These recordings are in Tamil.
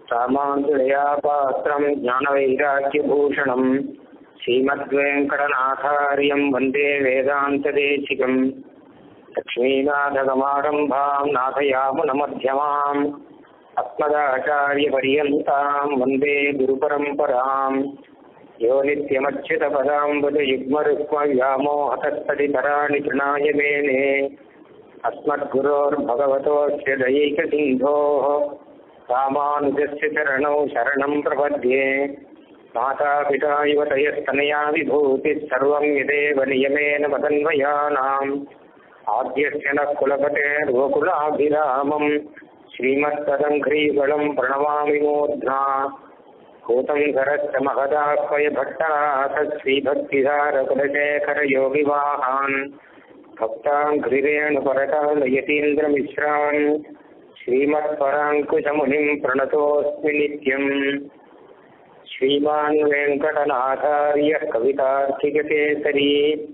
रामाञ्जलया पात्रम् ज्ञानवैराग्यभूषणम् श्रीमद्वेङ्कटनाथार्यम् वन्दे वेदान्तदेशिकम् लक्ष्मीनाथगमारम्भाम् नाथयामुनमध्यमाम् अस्मदाचार्यपर्यन्ताम् वन्दे गुरुपरम्पराम् यो नित्यमच्युतपदाम्बुजयुग्मरुक्मव्यामोहतस्तदितराणि तृणाय मेने अस्मद्गुरोर्भगवतोऽस्य दयैकसिन्धोः रामानुजस्य चरणौ शरणं प्रपद्ये मातापिता युवतयस्तनया विभूतिः सर्वं यदेव नियमेन मदन्वयानाम् आद्यस्य नः कुलपतेर्वकुलाभिरामम् श्रीमत्तदङ्घ्रीगणम् प्रणमामि मूर्ध्ना भूतं सरस्य महदाह्वय भट्टनाथ श्रीभक्तिधारकुलशेखरयोगिवाहान् भक्ताङ्घ्रिरेणुपरकालयतीन्द्रमिश्रान् श्रीमत्पराङ्कुशमुनिं प्रणतोऽस्मि नित्यम् श्रीमान् वेङ्कटनाथार्यः कवितार्थिककेसरी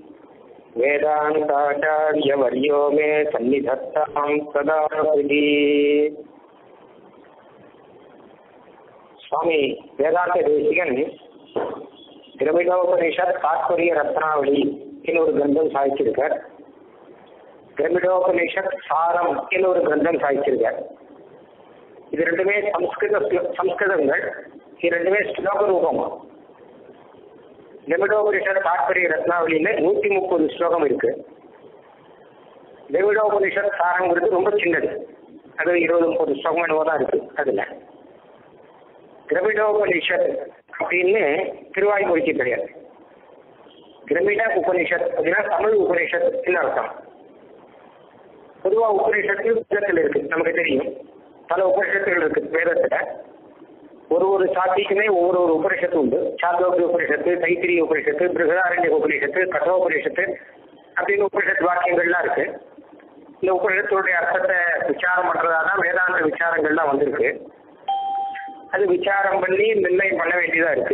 वेदान्ताचार्यवर्यो मे सन्निधत्तां सदा हृदि சுவாமி வேதாந்த தேசிகன் திரமிடோபனிஷத் தாத்பரிய ரத்னாவளி ஒரு கிரந்தம் சாதிச்சிருக்கார் திரமிடோபனிஷத் சாரம் ஒரு கிரந்தம் சாதிச்சிருக்கார் இது ரெண்டுமே சம்ஸ்கிருத சம்ஸ்கிருதங்கள் இது ரெண்டுமே ஸ்லோக ரூபம் திரமிடோபனிஷத் தாத்பரிய ரத்னாவளியில நூத்தி முப்பது ஸ்லோகம் இருக்கு திரமிடோபனிஷத் சாரங்கிறது ரொம்ப சின்னது அது இருபது முப்பது ஸ்லோகம் என்னவோ தான் இருக்கு அதுல திரவிடோபனிஷத் அப்படின்னு திருவாய்மொழிக்கு கிடையாது திரவிட உபனிஷத் அப்படின்னா தமிழ் உபனிஷத் அர்த்தம் பொதுவா உபனிஷத்து வேதத்தில் இருக்கு நமக்கு தெரியும் பல உபனிஷத்துகள் இருக்கு வேதத்துல ஒரு ஒரு சாத்திக்குமே ஒவ்வொரு ஒரு உபனிஷத்து உண்டு சாந்தோபி உபனிஷத்து தைத்திரிய உபனிஷத்து பிருகதாரண்ய உபனிஷத்து கட்டோபனிஷத்து அப்படின்னு உபனிஷத் வாக்கியங்கள்லாம் இருக்கு இந்த உபனிஷத்துடைய அர்த்தத்தை விசாரம் பண்றதா தான் வேதாந்த விசாரங்கள்லாம் வந்திருக்கு அது விசாரம் பண்ணி நிர்ணயம் பண்ண வேண்டியதா இருக்கு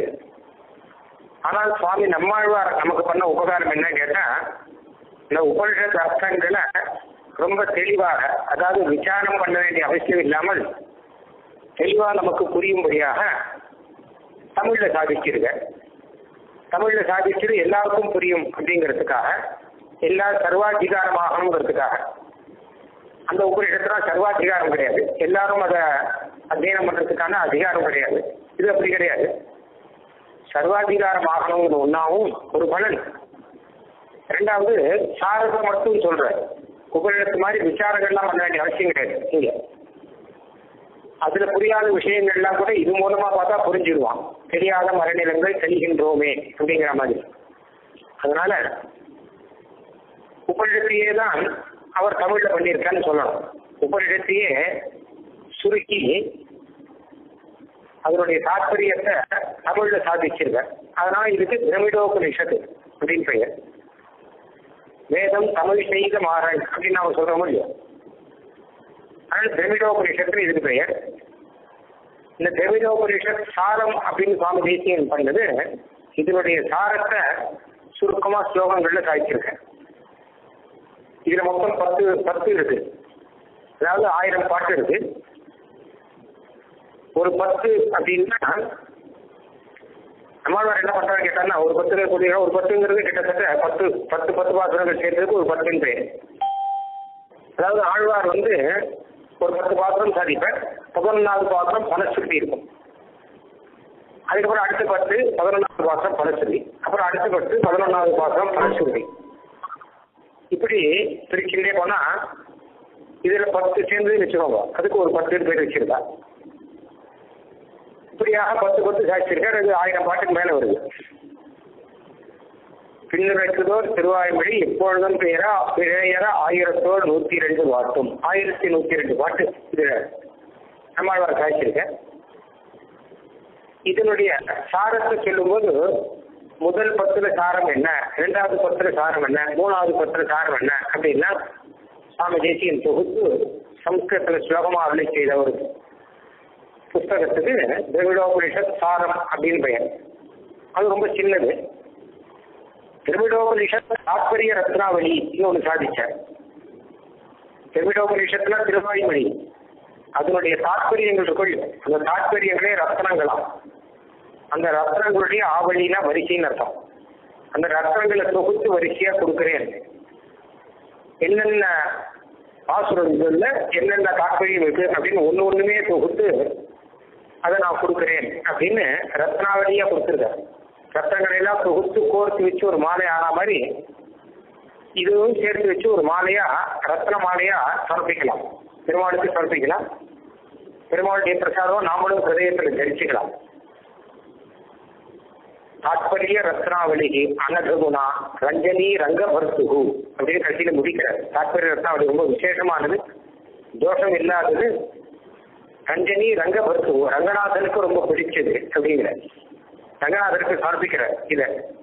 ஆனால் சுவாமி நம்மாழ்வார் நமக்கு பண்ண உபகாரம் என்ன கேட்டா இந்த உபனிஷத் அர்த்தங்களை ரொம்ப தெளிவாக அதாவது விசாரம் பண்ண வேண்டிய அவசியம் இல்லாமல் தெளிவா நமக்கு புரியும்படியாக தமிழ்ல சாதிச்சிருக்க தமிழ்ல சாதிச்சது எல்லாருக்கும் புரியும் அப்படிங்கிறதுக்காக எல்லா சர்வாதிகாரமாகணுங்கிறதுக்காக அந்த உபனிஷத்துல சர்வாதிகாரம் கிடையாது எல்லாரும் அதை அத்தியனம் பண்றதுக்கான அதிகாரம் கிடையாது இது அப்படி கிடையாது சர்வாதிகாரம் ஆகணுங்கிற ஒன்னாவும் ஒரு பலன் ரெண்டாவது சாரத்தை மட்டும் சொல்ற உபநிடத்து மாதிரி விசாரங்கள்லாம் பண்ண வேண்டிய அவசியம் கிடையாது இங்க அதுல புரியாத விஷயங்கள்லாம் கூட இது மூலமா பார்த்தா புரிஞ்சிருவான் தெரியாத மரநிலங்கள் தெளிகின்றோமே அப்படிங்கிற மாதிரி அதனால உபநிடத்தையே தான் அவர் தமிழ்ல பண்ணியிருக்கான்னு சொல்லணும் உபநிடத்தையே சுருக்கி அதனுடைய தாற்பயத்தை தமிழ்ல சாதிச்சிருக்க அதனால இதுக்கு திரமிடோபனிஷத்து அப்படின்னு பெயர் வேதம் தமிழ் செய்த மாறன் அப்படின்னு நாம சொல்றோம் இல்லையா அதனால திரமிடோபனிஷத்து இதுக்கு பெயர் இந்த திரமிடோபனிஷத் சாரம் அப்படின்னு சுவாமி தேசியன் பண்ணது இதனுடைய சாரத்தை சுருக்கமா ஸ்லோகங்கள்ல சாதிச்சிருக்கேன் இதுல மொத்தம் பத்து பத்து இருக்கு அதாவது ஆயிரம் பாட்டு இருக்கு ஒரு பத்து அப்படின்னா நம்மளால் என்ன பண்றாங்க கேட்டாங்கன்னா ஒரு பத்து கூடிய ஒரு பத்துங்கிறது கிட்டத்தட்ட பத்து பத்து பத்து பாத்திரங்கள் சேர்ந்ததுக்கு ஒரு பத்துன்னு பேர் அதாவது ஆழ்வார் வந்து ஒரு பத்து பாத்திரம் சாதிப்பார் பதினொன்றாவது பாத்திரம் பலஸ்ருதி இருக்கும் அதுக்கப்புறம் அடுத்த பத்து பதினொன்றாவது பாத்திரம் பலஸ்ருதி அப்புறம் அடுத்த பத்து பதினொன்றாவது பாத்திரம் பலஸ்ருதி இப்படி பிரிச்சுட்டே போனா இதுல பத்து சேர்ந்து வச்சுக்கோங்க அதுக்கு ஒரு பத்து பேர் வச்சிருக்கா இப்படியாக பத்து பத்து சாட்சியிருக்கார் அது ஆயிரம் பாட்டுக்கு மேல வருது பின்னுரைக்குதோர் திருவாய்மொழி எப்பொழுதும் பெயரா பிழையற ஆயிரத்தோர் நூத்தி ரெண்டு பாட்டும் ஆயிரத்தி நூத்தி ரெண்டு பாட்டு இது நம்மாழ்வார் சாட்சியிருக்க இதனுடைய சாரத்தை சொல்லும்போது முதல் பத்துல சாரம் என்ன இரண்டாவது பத்துல சாரம் என்ன மூணாவது பத்துல சாரம் என்ன அப்படின்னா சுவாமி தேசியன் தொகுத்து சம்ஸ்கிருதத்துல ஸ்லோகமா அருளை செய்த ஒரு புஸ்தகத்துக்கு திரவிடோபனிஷத் சாரம் அப்படின்னு பெயர் அது ரொம்ப சின்னது திரவிடோபனிஷத் தாத்பரிய ரத்னாவளி ஒன்று சாதிச்சார் திரவிடோபனிஷத்துல திருவாய்மொழி அதனுடைய தாற்பயங்கள் இருக்கும் அந்த தாற்பயங்களே ரத்னங்களாம் அந்த ரத்னங்களுடைய ஆவலினா வரிசைன்னு அர்த்தம் அந்த ரத்னங்களை தொகுத்து வரிசையா கொடுக்கிறேன் என்னென்ன பாசுரங்கள்ல என்னென்ன தாற்பயம் இருக்கு அப்படின்னு ஒண்ணு ஒண்ணுமே தொகுத்து அதை நான் கொடுக்கிறேன் அப்படின்னு ரத்னாவளியா கொடுத்துருக்காரு ரத்னங்களை எல்லாம் தொகுத்து கோர்த்து வச்சு ஒரு மாலை ஆன மாதிரி இதுவும் சேர்த்து வச்சு ஒரு மாலையா ரத்ன மாலையா சமர்ப்பிக்கலாம் பெருமாளுக்கு சமர்ப்பிக்கலாம் பெருமாளுடைய பிரசாதம் நாமளும் ஹிருதயத்தில் தரிச்சுக்கலாம் தாத்பரிய ரத்னாவளி அனகுணா ரஞ்சனி ரங்க பர்த்துகு அப்படின்னு கட்சியில முடிக்கிறார் தாத்பரிய ரத்னாவளி ரொம்ப விசேஷமானது தோஷம் இல்லாதது ரஞ்சனி ரங்க பர்த்துகு ரங்கநாதனுக்கு ரொம்ப பிடிச்சது அப்படிங்கிற ரங்கநாதனுக்கு சமர்ப்பிக்கிறார் இத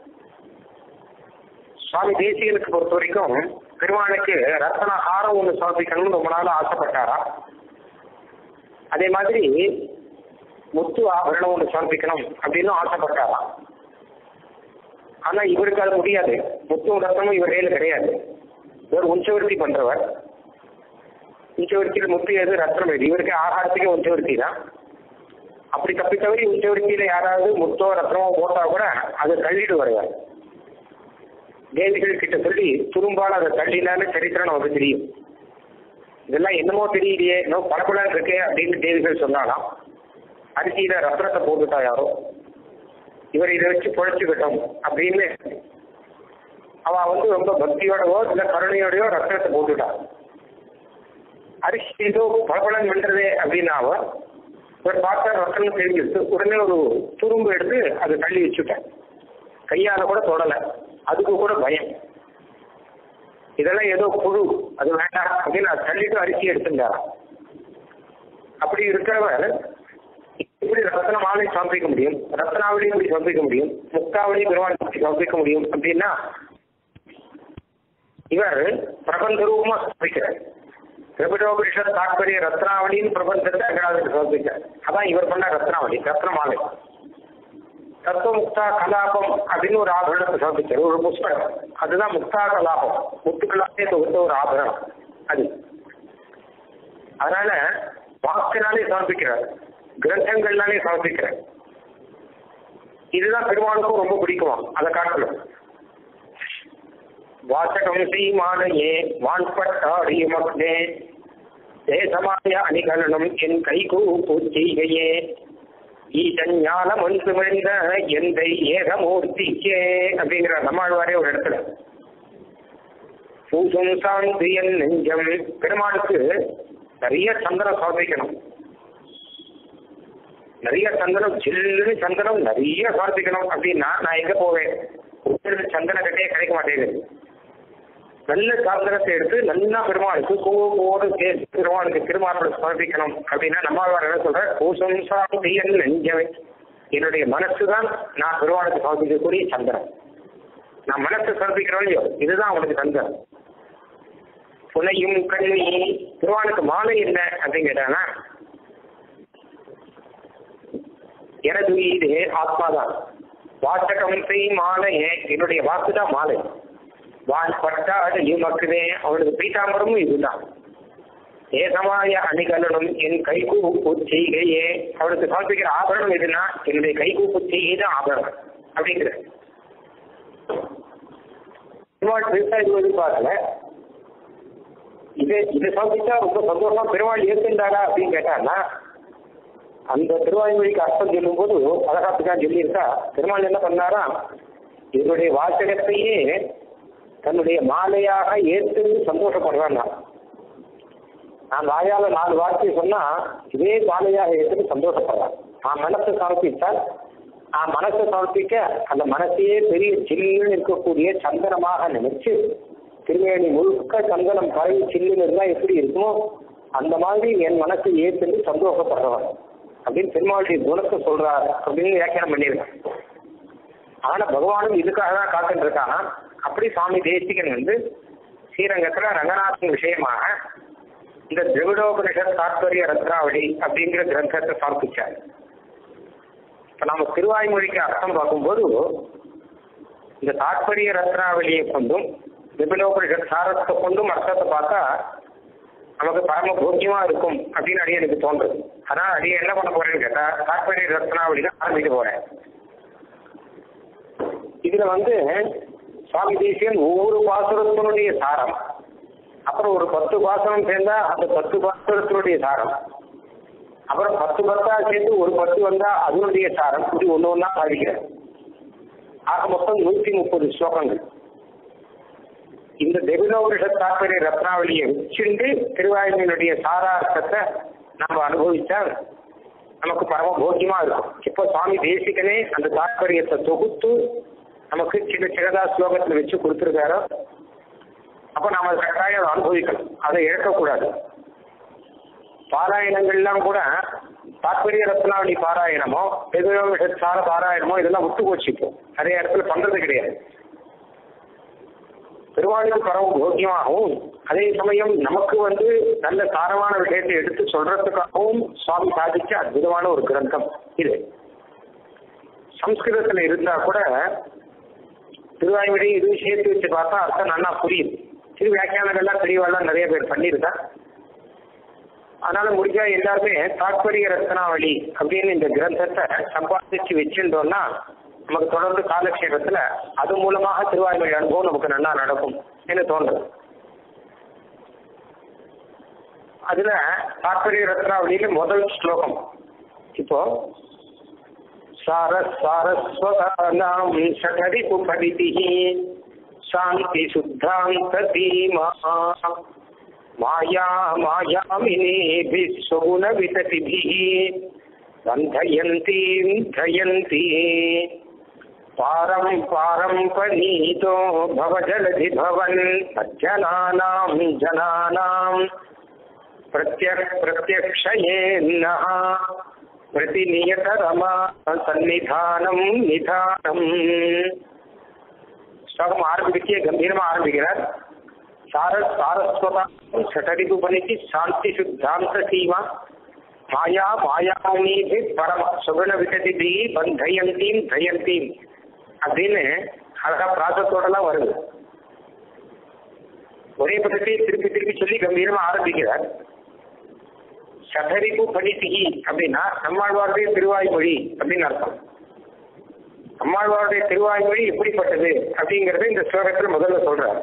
சுவாமி தேசிகனுக்கு பொறுத்த வரைக்கும் பெருமாளுக்கு ரத்தன ஹாரம் ஒன்று சமர்ப்பிக்கணும்னு ரொம்ப நாள் ஆசைப்பட்டாரா அதே மாதிரி முத்து ஆபரணம் ஒன்று சமர்ப்பிக்கணும் அப்படின்னு ஆசைப்பட்டாரா ஆனா இவருக்கு அது முடியாது முத்தும் ரத்தமும் இவர் கையில் கிடையாது இவர் உஞ்சவர்த்தி பண்றவர் உஞ்சவர்த்தியில் முத்து எது ரத்னம் எது இவருக்கு ஆகாரத்துக்கே உஞ்சவர்த்தி தான் அப்படி தப்பி தவறி உச்சவர்த்தியில யாராவது முத்தோ ரத்னமோ போட்டா கூட அதை தள்ளிட்டு வருவார் தேவிகள் கிட்ட சொல்லி துரும்பால் அதை தள்ளினாலும் சரித்திரம் நமக்கு தெரியும் இதெல்லாம் என்னமோ தெரியலையே இன்னும் பளபளன்னு இருக்கே அப்படின்னு தேவிகள் சொன்னாலாம் அரிசியில ரத்னத்தை போட்டுட்டா யாரோ இவர் இதை வச்சு பொழைச்சுக்கிட்டோம் அப்படின்னு அவ வந்து ரொம்ப பக்தியோடவோ இல்ல கருணையோடயோ ரத்னத்தை போட்டுட்டா அரிசி ஏதோ பளபளன் பண்றதே அப்படின்னாவ இவர் பார்த்தா ரத்தனம் தெரிஞ்சிருச்சு உடனே ஒரு துரும்பு எடுத்து அதை தள்ளி வச்சுட்டேன் கையால கூட தொடலை அதுக்கு கூட பயம் இதெல்லாம் ஏதோ புழு அது வேண்டாம் அப்படின்னு அதை தள்ளிட்டு அரிசி எடுத்துட்டாராம் அப்படி இருக்கிறவர் இப்படி ரத்ன மாலை சமர்ப்பிக்க முடியும் ரத்னாவளி இப்படி சமர்ப்பிக்க முடியும் முக்தாவளி பெருமாள் இப்படி சமர்ப்பிக்க முடியும் அப்படின்னா இவர் பிரபந்த ரூபமா சமர்ப்பிக்கிறார் திரிபுடோபரிஷத் தாற்பரிய ரத்னாவளின்னு பிரபந்தத்தை அங்கராஜருக்கு சமர்ப்பிச்சார் அதான் இவர் பண்ண ரத்னாவளி ரத்ன மாலை தத்துவமுக்தா கலாபம் அப்படின்னு ஒரு ஆபரணத்தை சமர்ப்பிச்சார் ஒரு புஸ்தகம் அதுதான் முக்தா கலாபம் முத்துக்களாலே தொகுத்த ஒரு ஆபரணம் அது அதனால வாக்கினாலே சமர்ப்பிக்கிறார் கிரந்தங்கள்னாலே சமர்ப்பிக்கிறார் இதுதான் பெருமாளுக்கும் ரொம்ப பிடிக்குமா அதை காட்டணும் வாசகம் செய்மானையே வான்பட்டாடிய மக்னே தேசமாய அணிகலனும் என் கைகூ பூச்செய்கையே ஈசன் ஞானம் ஒன்று மனித எந்தை ஏகமூர்த்திக்கே அப்படிங்கிற நம்மாழ்வாரே ஒரு இடத்துல பூசும் சாந்தி என் நெஞ்சம் பெருமாளுக்கு நிறைய சந்தனம் சமர்ப்பிக்கணும் நிறைய சந்தனம் சில்லுன்னு சந்தனம் நிறைய சமர்ப்பிக்கணும் அப்படின்னா நான் எங்க போவேன் சந்தன கட்டையே கிடைக்க மாட்டேங்குது நல்ல சாந்தனத்தை எடுத்து நல்லா பெருமாளுக்கு கோவோடு சேர்த்து பெருமாளுக்கு திருமாவளை சமர்ப்பிக்கணும் அப்படின்னா நம்மாழ்வார் என்ன சொல்ற பூசம் சாந்தி என் நெஞ்சமே என்னுடைய மனசு தான் நான் பெருமாளுக்கு சமர்ப்பிக்கக்கூடிய சந்தனம் நான் மனசு சமர்ப்பிக்கிறோம் இல்லையோ இதுதான் அவனுக்கு சந்தனம் புனையும் கண்ணி பெருமாளுக்கு மாலை என்ன அப்படின்னு கேட்டானா எனது இது ஆத்மாதான் வாசகம் செய் மாலையே என்னுடைய வாக்கு தான் மாலை வான் பட்டாடு இமக்குதே அவனுக்கு பீட்டாம்பரமும் இதுதான் ஏகமாய அணிகலனும் என் கைகூப்பு செய்கையே அவனுக்கு சமர்ப்பிக்கிற ஆபரணம் எதுனா என்னுடைய கைகூப்பு செய்கை தான் ஆபரணம் அப்படிங்கிற பெருமாள் பெருசா இது எதிர்பார்க்கல இது இதை சமர்ப்பிச்சா ரொம்ப சந்தோஷமா பெருமாள் ஏற்கின்றாரா அப்படின்னு கேட்டான்னா அந்த திருவாய்மொழிக்கு அர்த்தம் சொல்லும் போது அழகாத்துக்காக சொல்லியிருக்கா பெருமாள் என்ன பண்ணாரா இவருடைய வாசகத்தையே தன்னுடைய மாலையாக ஏற்று சந்தோஷப்படுறான் நான் வாயால நாலு வார்த்தை சொன்னா இதே மாலையாக ஏற்று சந்தோஷப்படுறான் நான் மனசை சமர்ப்பித்தால் நான் மனசை சமர்ப்பிக்க அந்த மனசையே பெரிய சில்லுன்னு இருக்கக்கூடிய சந்தனமாக நினைச்சு திருவேணி முழுக்க சந்தனம் பரவி சில்லுன்னு இருந்தா எப்படி இருக்குமோ அந்த மாதிரி என் மனசை ஏற்று சந்தோஷப்படுறவன் அப்படின்னு பெருமாளுடைய குணத்தை சொல்றாரு அப்படின்னு வியாக்கியானம் பண்ணியிருக்கேன் ஆனா பகவானும் இதுக்காக தான் காத்துட்டு இருக்கானா அப்படி சுவாமி தேசிகன் வந்து ஸ்ரீரங்கத்துல ரங்கநாதன் விஷயமாக இந்த திரவிடோபனிஷத் தாத்பரிய ரத்னாவளி அப்படிங்கிற கிரந்தத்தை சமர்ப்பிச்சார் இப்ப நம்ம திருவாய்மொழிக்கு அர்த்தம் பார்க்கும்போது இந்த தாத்பரிய ரத்னாவளியை கொண்டும் திரவிடோபனிஷத் சாரத்தை கொண்டும் அர்த்தத்தை பார்த்தா நமக்கு பரம போக்கியமா இருக்கும் அப்படின்னு அடியே எனக்கு தோன்றுது அதனால அடியே என்ன பண்ண போறேன்னு கேட்டா தாற்பரிய ரத்னாவளி தான் ஆரம்பிக்க போறேன் இதுல வந்து சுவாமி தேசியன் ஒவ்வொரு பாசுரத்தினுடைய சாரம் அப்புறம் ஒரு பத்து பாசுரம் சேர்ந்தா அந்த பத்து பாசுரத்தினுடைய சாரம் அப்புறம் பத்து பத்தா சேர்ந்து ஒரு பத்து வந்தா அதனுடைய சாரம் இப்படி ஒண்ணு ஒண்ணா சாதிக்கிறேன் ஆக மொத்தம் நூத்தி முப்பது ஸ்லோகங்கள் இந்த தெபினோபனிஷ தாற்பரிய ரத்னாவளியை வச்சுண்டு திருவாயுடைய சாரார்த்தத்தை நம்ம அனுபவிச்சா நமக்கு பரம போக்கியமா இருக்கும் இப்போ சுவாமி தேசிகனே அந்த தாற்பயத்தை தொகுத்து நமக்கு சின்ன சின்னதா ஸ்லோகத்துல வச்சு கொடுத்துருக்காரோ அப்ப நாம அதை கட்டாயம் அனுபவிக்கணும் அதை இழக்கக்கூடாது பாராயணங்கள்லாம் கூட தாற்பரிய ரத்னாவளி பாராயணமோ சார பாராயணமோ இதெல்லாம் விட்டு போச்சு இப்போ நிறைய இடத்துல பண்றது கிடையாது பெருமாளுக்கு பரவ போக்கியமாகவும் அதே சமயம் நமக்கு வந்து நல்ல சாரமான விஷயத்தை எடுத்து சொல்றதுக்காகவும் சுவாமி சாதிச்ச அற்புதமான ஒரு கிரந்தம் இது சம்ஸ்கிருதத்துல இருந்தா கூட திருவாய்மொழி இது சேர்த்து வச்சு பார்த்தா அர்த்தம் நல்லா புரியுது திரு வியாக்கியானங்கள்லாம் பெரியவாள்லாம் நிறைய பேர் பண்ணியிருக்கா அதனால முடிஞ்சா எல்லாருமே தாற்பரிய ரத்னாவளி அப்படின்னு இந்த கிரந்தத்தை சம்பாதிச்சு வச்சிருந்தோம்னா நமக்கு தொடர்ந்து காலக்ஷேபத்துல அது மூலமாக திருவாய்மொழி அனுபவம் நமக்கு நல்லா நடக்கும் என்று தோன்றுது அதுல தாற்பரிய ரத்னாவளியில முதல் ஸ்லோகம் இப்போ சாரஸ் சாரஸ்வதானாம் சகரி புபடிதி சாந்தி சுத்தாந்த தீமா மாயா மாயாமினேபிः स्वगुण विततिभिः बन्धयन्तीं धयन्ती पारं पारं पनीतो भवजलधि भवन् मज्जनानां जनानां प्रत्यक् प्रत्यक्षयेन्नः प्रतिनियतरमा सन्निधानं निधानम् ஸ்லோகம் ஆரம்பிக்க கம்பீரமா ஆரம்பிக்கிறார் சார சாரஸ்வதா சட்டரிப்பு பணிக்கு சாந்தி சுத்தாந்த சீமா மாயா மாயாமீதி பரம சுகுண விகதி பந்தயந்தீம் தயந்தீம் அப்படின்னு அழகா பிராசத்தோடலாம் வருது ஒரே பதத்தை திருப்பி திருப்பி சொல்லி கம்பீரமா ஆரம்பிக்கிறார் சதரிப்பு பணித்திகி அப்படின்னா நம்மாழ்வாருடைய திருவாய்மொழி அப்படின்னு அர்த்தம் நம்மாழ்வாருடைய திருவாய்மொழி எப்படிப்பட்டது அப்படிங்கறது இந்த ஸ்லோகத்துல முதல்ல சொல்றார்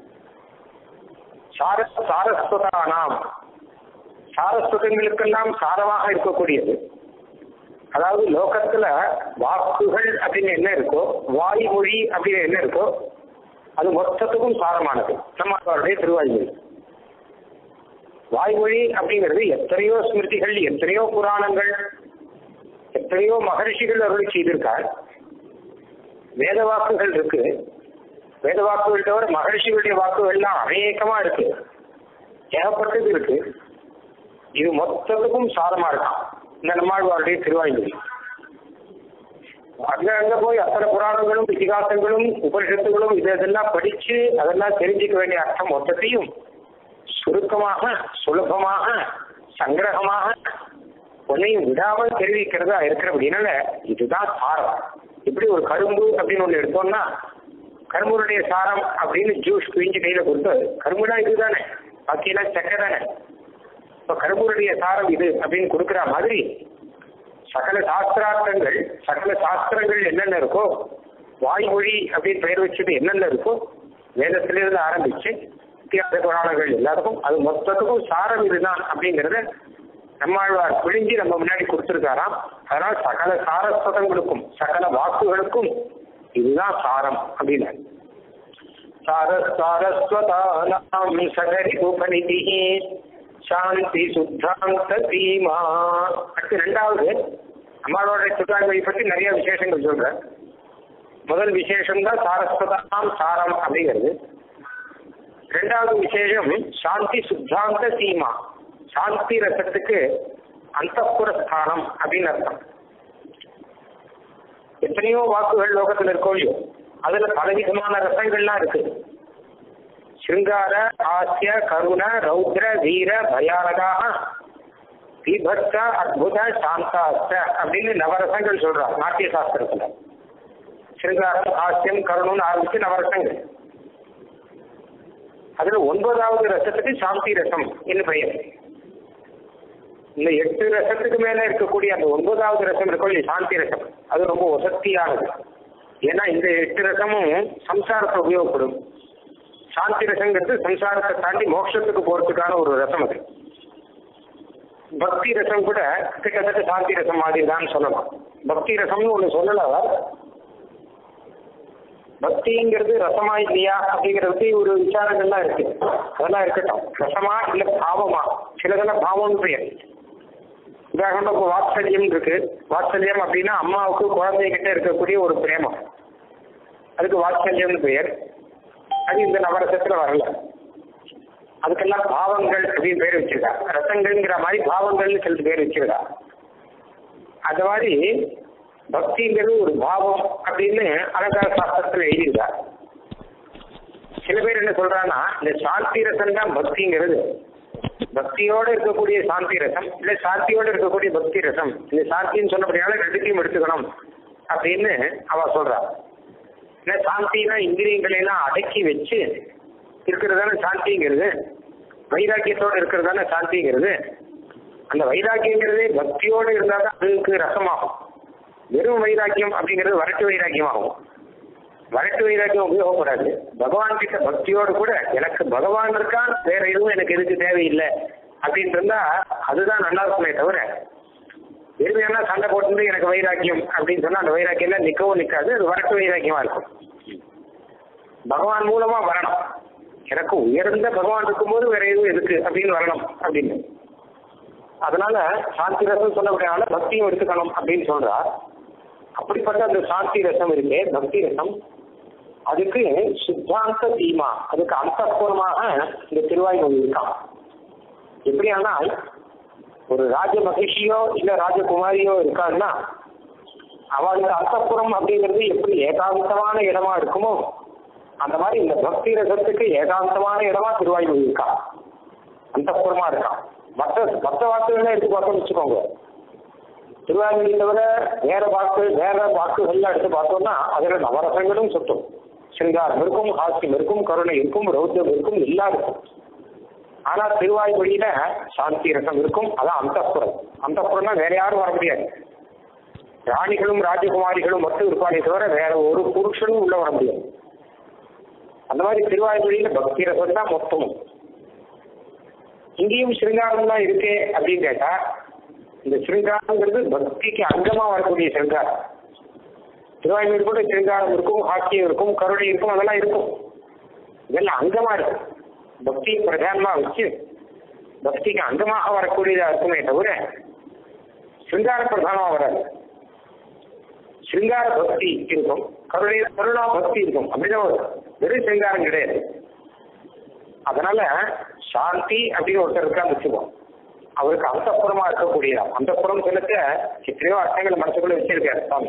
சார சாரஸ்வதானாம் சாரஸ்வதங்களுக்கெல்லாம் சாரமாக இருக்கக்கூடியது அதாவது லோகத்துல வாக்குகள் அப்படின்னு என்ன இருக்கோ வாய்மொழி அப்படின்னு என்ன இருக்கோ அது மொத்தத்துக்கும் சாரமானது நம்மளுடைய திருவாய்மொழி வாய்மொழி அப்படிங்கிறது எத்தனையோ ஸ்மிருதிகள் எத்தனையோ புராணங்கள் எத்தனையோ மகரிஷிகள் அருள் செய்திருக்கார் வேத வாக்குகள் இருக்கு வேத வாக்குகள் தவிர மகர்ஷிகளுடைய வாக்குகள்லாம் அநேகமா இருக்கு ஏகப்பட்டது இருக்கு இது மொத்தத்துக்கும் சாரமா இருக்கும் இந்த நம்மாழ்வாருடைய திருவாய்மொழி அங்க அங்க போய் அத்தனை புராணங்களும் இதிகாசங்களும் உபனிஷத்துகளும் இதெல்லாம் படிச்சு அதெல்லாம் தெரிஞ்சுக்க வேண்டிய அர்த்தம் மொத்தத்தையும் சுருக்கமாக சுலபமாக சங்கிரகமாக ஒன்னையும் விடாமல் தெரிவிக்கிறதா இருக்கிறபடினால இதுதான் சாரம் இப்படி ஒரு கரும்பு அப்படின்னு ஒண்ணு எடுத்தோம்னா கரும்புடைய சாரம் அப்படின்னு ஜூஸ் பிழிஞ்சு கையில கொடுத்து கரும்புனா இதுதானே பாக்கியெல்லாம் சக்கை தானே இப்போ கரும்புடைய சாரம் இது அப்படின்னு கொடுக்குற மாதிரி சகல சாஸ்திரார்த்தங்கள் சகல சாஸ்திரங்கள் என்னென்ன இருக்கோ வாய்மொழி அப்படின்னு பெயர் வச்சது என்னென்ன இருக்கோ வேதத்திலிருந்து ஆரம்பிச்சு இத்தியாச புராணங்கள் எல்லாருக்கும் அது மொத்தத்துக்கும் சாரம் இதுதான் அப்படிங்கறத நம்மாழ்வார் பிழிஞ்சு நம்ம முன்னாடி கொடுத்துருக்காராம் அதனால் சகல சாரஸ்வதங்களுக்கும் சகல வாக்குகளுக்கும் இதுதான் சாரம் அப்படின்னு சார சாரஸ்வதானாம் சகரி உபநிதி சாந்தி சுத்தாந்த தீமா அடுத்து ரெண்டாவது அம்மாவோட சுத்தாங்கை பற்றி நிறைய விசேஷங்கள் சொல்ற முதல் விசேஷம் தான் சாரஸ்வதாம் சாரம் அப்படிங்கிறது ரெண்டாவது விசேஷம் சாந்தி சுத்தாந்த சீமா சாந்தி ரசத்துக்கு அந்தப்புற ஸ்தானம் அப்படின்னு அர்த்தம் எத்தனையோ வாக்குகள் லோகத்தில் இருக்கோ இல்லையோ அதுல பலவிதமான ரசங்கள்லாம் இருக்கு சிருங்கார ஆசிய கருண ரௌத்ர வீர பயானகாக தீபத்த அத்புத சாந்தாஸ்த அப்படின்னு நவரசங்கள் சொல்றாங்க நாட்டிய சாஸ்திரத்துல சிருங்காரம் ஹாஸ்யம் கருணுன்னு ஆரம்பிச்சு நவரசங்கள் அதுல ஒன்பதாவது ரசத்துக்கு சாந்தி ரசம் என்று பெயர் இந்த எட்டு ரசத்துக்கு மேல இருக்கக்கூடிய அந்த ஒன்பதாவது ரசம் இருக்கக்கூடிய சாந்தி ரசம் அது ரொம்ப வசத்தியானது ஏன்னா இந்த எட்டு ரசமும் சம்சாரத்தை உபயோகப்படும் சாந்தி ரசங்கிறது சம்சாரத்தை தாண்டி மோட்சத்துக்கு போறதுக்கான ஒரு ரசம் அது பக்தி ரசம் கூட கிட்டத்தட்ட சாந்தி ரசம் மாதிரி தான் சொல்லலாம் பக்தி ரசம்னு ஒண்ணு சொல்லல பக்திங்கிறது ரசமா இல்லையா அப்படிங்கிறது ஒரு விசாரங்கள்லாம் இருக்கு அதெல்லாம் இருக்கட்டும் ரசமா இல்ல பாவமா சிலதெல்லாம் பாவம்னு பெயர் உதாரணம் இப்போ வாத்சல்யம் இருக்கு வாத்சல்யம் அப்படின்னா அம்மாவுக்கு குழந்தைகிட்ட இருக்கக்கூடிய ஒரு பிரேமம் அதுக்கு வாத்சல்யம்னு பெயர் அது இந்த நவரசத்துல வரல அதுக்கெல்லாம் பாவங்கள் அப்படின்னு பேர் வச்சிருக்கா ரசங்கள்ங்கிற மாதிரி பாவங்கள்னு சொல்லிட்டு பேர் வச்சிருக்கா அந்த மாதிரி பக்திங்கிறது ஒரு பாவம் அப்படின்னு அலங்கார சாஸ்திரத்துல எழுதியிருக்கா சில பேர் என்ன சொல்றாங்கன்னா இந்த சாந்தி ரசம் தான் பக்திங்கிறது பக்தியோட இருக்கக்கூடிய சாந்தி ரசம் இல்ல சாந்தியோட இருக்கக்கூடிய பக்தி ரசம் இந்த சாந்தின்னு சொன்னபடியால ரெண்டுத்தையும் எடுத்துக்கணும் அப்படின்னு அவ சொல்றா இல்ல சாந்தினா இந்திரியங்களை எல்லாம் அடக்கி வச்சு இருக்கிறதான சாந்திங்கிறது வைராக்கியத்தோட இருக்கிறதான சாந்திங்கிறது அந்த வைராக்கியங்கிறதே பக்தியோட இருந்தா தான் அதுக்கு ரசமாகும் வெறும் வைராக்கியம் அப்படிங்கிறது வரட்டு வைராக்கியமாகும் வரட்டு வைராக்கியம் உபயோகப்படாது பகவான் கிட்ட பக்தியோடு கூட எனக்கு பகவான் இருக்கான் வேற எதுவும் எனக்கு எதுக்கு தேவையில்லை அப்படின்னு இருந்தா அதுதான் நல்லா இருக்குமே தவிர வெறுமையான சண்டை போட்டு எனக்கு வைராக்கியம் அப்படின்னு சொன்னா அந்த வைராக்கியம் நிக்கவும் நிக்காது அது வரட்டு வைராக்கியமா இருக்கும் பகவான் மூலமா வரணும் எனக்கு உயர்ந்த பகவான் இருக்கும்போது வேற எதுவும் எதுக்கு அப்படின்னு வரணும் அப்படின்னு அதனால சாந்தி ரசம் சொல்லப்படினால பக்தியும் எடுத்துக்கணும் அப்படின்னு சொல்றா அப்படிப்பட்ட அந்த சாந்தி ரசம் இருக்கே பக்தி ரசம் அதுக்கு சித்தாந்த தீமா அதுக்கு அந்தப்பூர்வமாக இந்த திருவாய்மொழி இருக்கான் எப்படியானால் ஒரு ராஜ மகிழ்ச்சியோ இல்ல ராஜகுமாரியோ இருக்கான்னா அவளுக்கு அந்தப்புறம் அப்படிங்கிறது எப்படி ஏகாந்தமான இடமா இருக்குமோ அந்த மாதிரி இந்த பக்தி ரசத்துக்கு ஏகாந்தமான இடமா திருவாய்மொழி இருக்கா அந்தப்புறமா இருக்கான் மற்ற மற்ற வாக்குகள்லாம் எடுத்து பார்த்தோம்னு வச்சுக்கோங்க திருவாரூரை தவிர வேற வாக்கு வேற வாக்குகள்லாம் எடுத்து பார்த்தோம்னா அதுல நவரசங்களும் சுட்டும் சிங்காரம் இருக்கும் ஹாஸ்யம் இருக்கும் கருணை இருக்கும் ரௌத்தியம் இருக்கும் எல்லாம் இருக்கும் ஆனா திருவாய்மொழியில சாந்தி ரசம் இருக்கும் அதான் அந்தப்புறம் அந்தப்புறம்னா வேற யாரும் வர முடியாது ராணிகளும் ராஜகுமாரிகளும் மட்டும் இருப்பானே தவிர வேற ஒரு புருஷனும் உள்ள வர முடியாது அந்த மாதிரி திருவாய்மொழியில பக்தி ரசம் தான் மொத்தமும் இங்கேயும் சிருங்காரம் தான் இருக்கே அப்படின்னு கேட்டா இந்த சிருங்காரங்கிறது பக்திக்கு அங்கமா வரக்கூடிய சிருங்காரம் திருவாய்மொழி கூட சிருங்காரம் இருக்கும் ஹாக்கியம் இருக்கும் கருணை இருக்கும் அதெல்லாம் இருக்கும் இதெல்லாம் அங்கமா இருக்கும் பக்தியை பிரதானமா வச்சு பக்திக்கு அங்கமாக வரக்கூடியதா இருக்குமே தவிர சிருங்கார பிரதானமா வராது சிருங்கார பக்தி இருக்கும் கருணை கருணா பக்தி இருக்கும் அப்படிதான் வரும் வெறும் சிருங்காரம் கிடையாது அதனால சாந்தி அப்படின்னு ஒருத்தர் இருக்கான்னு வச்சுக்கோம் அவருக்கு அந்தப்புறமா இருக்கக்கூடியதா அந்தப்புறம் சொல்லுக்க எத்தனையோ அர்த்தங்களை மனசுக்குள்ள வச்சிருக்காரு சாமி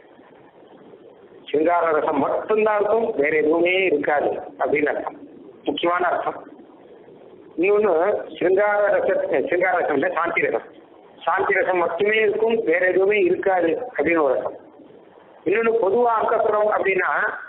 சிங்கார ரசம் மட்டும்தான் இருக்கும் வேற எதுவுமே இருக்காது அப்படின்னு அர்த்தம் முக்கியமான அர்த்தம் இன்னொன்னு சிங்கார ரச சிங்கார ரசம் இல்லை சாந்தி ரசம் சாந்தி ரசம் மட்டுமே இருக்கும் வேற எதுவுமே இருக்காது அப்படின்னு ஒரு அர்த்தம் இன்னொன்னு பொதுவா அங்கப்புறம் அப்படின்னா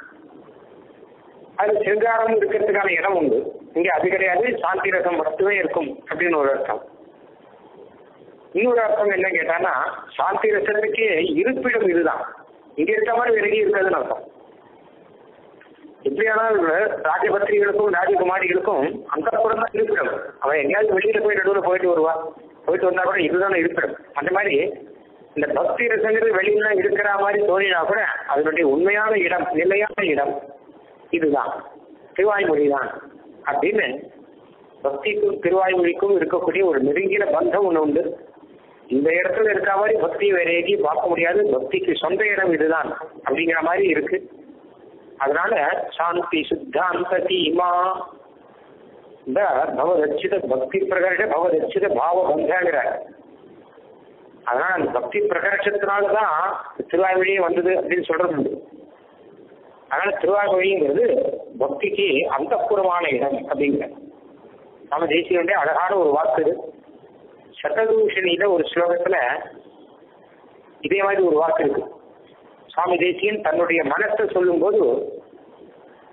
அது சிங்காரம் இருக்கிறதுக்கான இடம் உண்டு இங்க அது கிடையாது சாந்தி ரசம் மட்டுமே இருக்கும் அப்படின்னு ஒரு அர்த்தம் இன்னொரு அர்த்தம் என்ன கேட்டான்னா சாந்தி ரசத்துக்கு இருப்பிடம் இதுதான் இங்க இருக்க மாதிரி விலகி இருக்காதுன்னு அர்த்தம் எப்படியானால் ராஜபத்திரிகளுக்கும் ராஜகுமாரிகளுக்கும் அந்த புறம் தான் இருப்பிடம் அவன் எங்கேயாவது வெளியில போய் நடுவில் போயிட்டு வருவா போயிட்டு வந்தா கூட இதுதானே இருப்பிடம் அந்த மாதிரி இந்த பக்தி ரசங்கிறது வெளியில இருக்கிற மாதிரி தோணினா கூட அதனுடைய உண்மையான இடம் நிலையான இடம் இதுதான் திருவாய்மொழி தான் அப்படின்னு பக்திக்கும் திருவாய்மொழிக்கும் இருக்கக்கூடிய ஒரு நெருங்கின பந்தம் ஒண்ணு உண்டு இந்த இடத்துல இருக்க மாதிரி பக்தி வேற எங்கேயும் பார்க்க முடியாது பக்திக்கு சொந்த இடம் இதுதான் அப்படிங்கிற மாதிரி இருக்கு அதனால சாந்தி சுத்தாந்த தீமா இந்த பவதட்சித பக்தி பிரகர்ஷ பவதட்சித பாவ பந்தாங்கிறார் அதனால அந்த பக்தி பிரகர்ஷத்தினாலதான் திருவாய்மொழியே வந்தது அப்படின்னு சொல்றது உண்டு அதனால திருவாய்மொழிங்கிறது பக்திக்கு அந்தப்புறமான இடம் அப்படிங்கிற நம்ம தேசிய அழகான ஒரு வாக்கு இது சததூஷணியில ஒரு ஸ்லோகத்துல இதே மாதிரி ஒரு வாக்கு இருக்கு சுவாமி தேசியன் தன்னுடைய மனத்தை சொல்லும் போது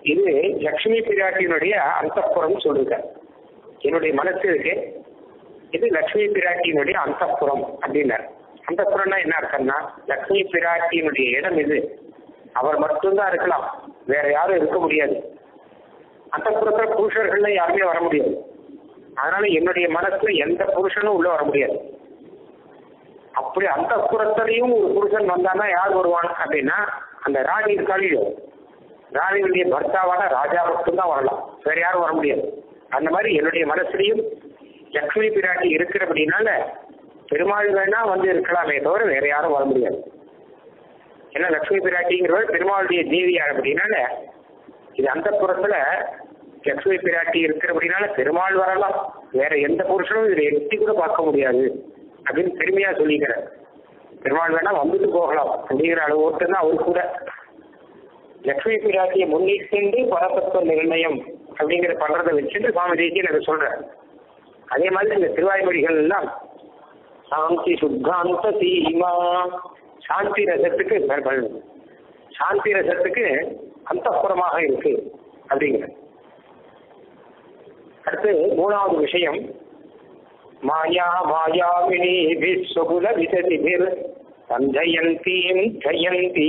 இது லக்ஷ்மி பிராட்டியினுடைய அந்தப்புறம் சொல்லுங்க என்னுடைய மனசு இருக்கு இது லக்ஷ்மி பிராட்டியினுடைய அந்தப்புறம் அப்படின்னார் அந்தப்புறம்னா என்ன அர்த்தம்னா லக்ஷ்மி பிராட்டியினுடைய இடம் இது அவர் மட்டும்தான் இருக்கலாம் வேற யாரும் இருக்க முடியாது அந்த புறத்துல புருஷர்கள்ல யாருமே வர முடியாது அதனால என்னுடைய மனசுல எந்த புருஷனும் உள்ள வர முடியாது அப்படி அந்த புறத்திலையும் ஒரு புருஷன் வந்தானா யார் வருவான் அப்படின்னா அந்த ராணி இருக்காளியோ ராணியுடைய பர்த்தாவான ராஜா மட்டும்தான் வரலாம் வேற யாரும் வர முடியாது அந்த மாதிரி என்னுடைய மனசுலையும் லக்ஷ்மி பிராட்டி இருக்கிறபடினால பெருமாள் வேணா வந்து இருக்கலாமே தவிர வேற யாரும் வர முடியாது ஏன்னா லக்ஷ்மி பிராட்டிங்கிறவர் பெருமாளுடைய தேவியார் அப்படின்னால இது அந்த புறத்துல லக்ஷ்மி பிராட்டி இருக்கிறபடினால பெருமாள் வரலாம் வேற எந்த புருஷனும் இதை எட்டி கூட பார்க்க முடியாது அப்படின்னு பெருமையா சொல்லிக்கிறார் பெருமாள் வேணா வந்துட்டு போகலாம் அப்படிங்கிற அளவோட்டு தான் அவர் கூட லக்ஷ்மி பிராட்டியை முன்னிட்டு பரதத்துவ நிர்ணயம் அப்படிங்கிற பண்றதை வச்சுட்டு சுவாமி தேசியன் அதை சொல்றார் அதே மாதிரி இந்த திருவாய்மொழிகள் எல்லாம் சாந்தி சுத்தாந்த சீமா சாந்தி ரசத்துக்கு சாந்தி ரசத்துக்கு அந்தப்புறமாக இருக்கு அப்படிங்கிற அடுத்து மூணாவது விஷயம் மாயா மாயாவினி விஸ்வகுல விசதிபிர் சஞ்சயந்தீம் ஜயந்தி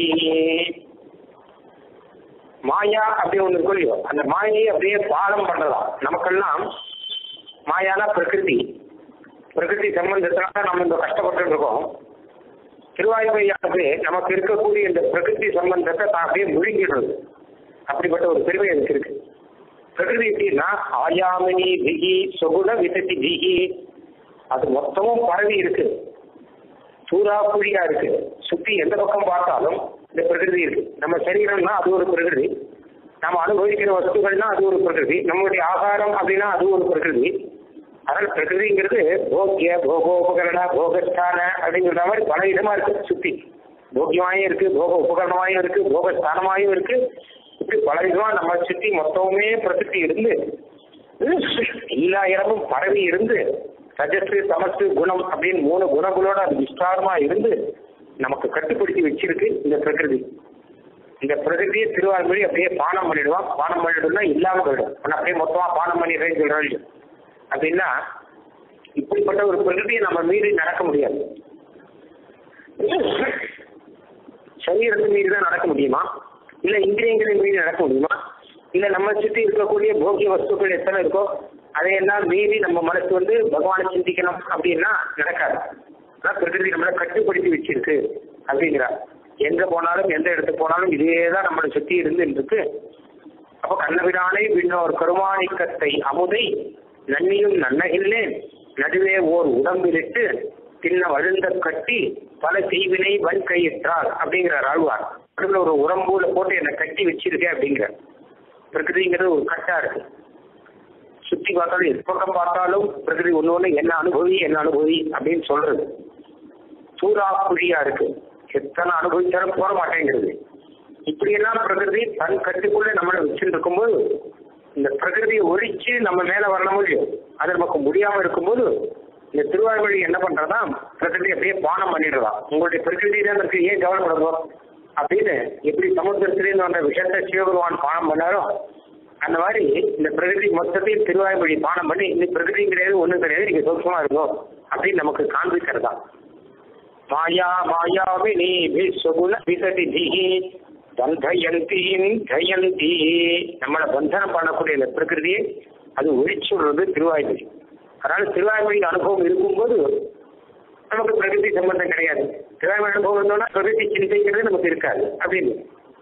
மாயா அப்படி ஒன்று இருக்கும் இல்லையோ அந்த மாயையை அப்படியே பாலம் பண்ணலாம் நமக்கெல்லாம் மாயானா பிரகிருதி பிரகிருதி சம்பந்தத்தினால நம்ம இந்த கஷ்டப்பட்டு இருக்கோம் திருவாய்மையானது நமக்கு இருக்கக்கூடிய இந்த பிரகிருதி சம்பந்தத்தை தான் அப்படியே முழுங்கிடுறது அப்படிப்பட்ட ஒரு பெருமை எனக்கு இருக்கு பிரகிருதி எப்படின்னா ஆயாமினி திகி சொகுண விசதி திகி அது மொத்தமும் பரவி இருக்கு சூறா புழியா இருக்கு சுத்தி எந்த பக்கம் பார்த்தாலும் இந்த பிரகிருதி இருக்கு நம்ம சரீரம்னா அது ஒரு பிரகிருதி நம்ம அனுபவிக்கிற வஸ்துகள்னா அது ஒரு பிரகிருதி நம்மளுடைய ஆகாரம் அப்படின்னா அது ஒரு பிரகிருதி அதனால பிரகிருதிங்கிறது போக்கிய போகோபகரண போகஸ்தான அப்படிங்கிற மாதிரி பல விதமா இருக்கு சுத்தி போக்கியமாயும் இருக்கு போக உபகரணமாயும் இருக்கு போகஸ்தானமாயும் இருக்கு இப்படி பல விதமா நம்ம சுத்தி மொத்தமுமே பிரசித்தி இருந்து எல்லா இடமும் பரவி இருந்து ரஜசு தமசு குணம் அப்படின்னு மூணு குணங்களோட அது விஸ்தாரமா இருந்து நமக்கு கட்டுப்படுத்தி வச்சிருக்கு இந்த பிரகிருதி இந்த பிரகிருதியை திருவாரூரி அப்படியே பானம் பண்ணிடுவான் பானம் பண்ணிடும்னா இல்லாம போயிடும் ஆனா அப்படியே மொத்தமா பானம் பண்ணிடுறேன்னு சொல்றோம் அப்படின்னா இப்படிப்பட்ட ஒரு பிரகிருதியை நம்ம மீறி நடக்க முடியாது சரீரத்தை மீறி தான் நடக்க முடியுமா இல்ல இந்திரியங்களை மீறி நடக்க முடியுமா இல்ல நம்ம சுற்றி இருக்கக்கூடிய போகிய வஸ்துக்கள் எத்தனை இருக்கோ அதையெல்லாம் மீறி நம்ம மனசு வந்து பகவானை சிந்திக்கணும் அப்படின்னா நடக்காது ஆனா பிரகிருதி நம்மளை கட்டுப்படுத்தி வச்சிருக்கு அப்படிங்கிறார் எங்க போனாலும் எந்த இடத்துக்கு போனாலும் இதே தான் நம்மளை சுத்தி இருந்து இருக்கு அப்போ கண்ணபிரானை பின்னோர் கருமாணிக்கத்தை அமுதை நன்னியும் நன்னகில்லேன் நடுவே ஓர் உடம்பிலிட்டு தின்ன வழுந்த கட்டி பல செய்வினை வன் கையிட்டார் அப்படிங்கிறார் ஆழ்வார் நடுவில் ஒரு உடம்புல போட்டு என்னை கட்டி வச்சிருக்கேன் அப்படிங்கிற பிரகிருதிங்கிறது ஒரு கட்டா இருக்கு சுத்தி பார்த்தாலும் எது பக்கம் பார்த்தாலும் பிரகிருதி ஒண்ணு ஒண்ணு என்ன அனுபவி என்ன அனுபவி அப்படின்னு சொல்றது சூறா புழியா இருக்கு எத்தனை அனுபவிச்சாலும் போட மாட்டேங்கிறது இப்படியெல்லாம் பிரகிருதி தன் கட்டுக்குள்ள நம்மளை வச்சுட்டு இருக்கும்போது இந்த பிரகிருதியை ஒழிச்சு நம்ம மேல வரணும் முடியும் அது நமக்கு முடியாம இருக்கும்போது இந்த திருவாய்மொழி என்ன பண்றதா பிரகிருதி அப்படியே பானம் பண்ணிடுறா உங்களுடைய பிரகிருதி தான் இருக்கு ஏன் கவலைப்படுவோம் அப்படின்னு எப்படி சமுத்திரத்திலேருந்து வந்த விஷயத்தை சிவபெருமான் பானம் பண்ணாரோ அந்த மாதிரி இந்த பிரகிருதி மொத்தத்தையும் திருவாய்மொழி பானம் பண்ணி இந்த பிரகிருதி கிடையாது ஒண்ணும் கிடையாது நீங்க சோட்சமா இருக்கும் அப்படின்னு நமக்கு காண்பிக்கிறதா மாயா மாயாவினி விஸ்வகுல விசதி திஹி பந்தயந்தீன் ஜெயந்தி நம்மளை பந்தனம் பண்ணக்கூடிய இந்த பிரகிருதியை அது ஒழிச்சுடுறது திருவாய்மொழி அதனால திருவாய்மொழி அனுபவம் இருக்கும்போது நமக்கு பிரகிருதி சம்பந்தம் கிடையாது திருவாய்மொழி அனுபவம் இருந்தோம்னா பிரகிருதி சிந்தைங்கிறது நமக்கு இருக்காது அப்படின்னு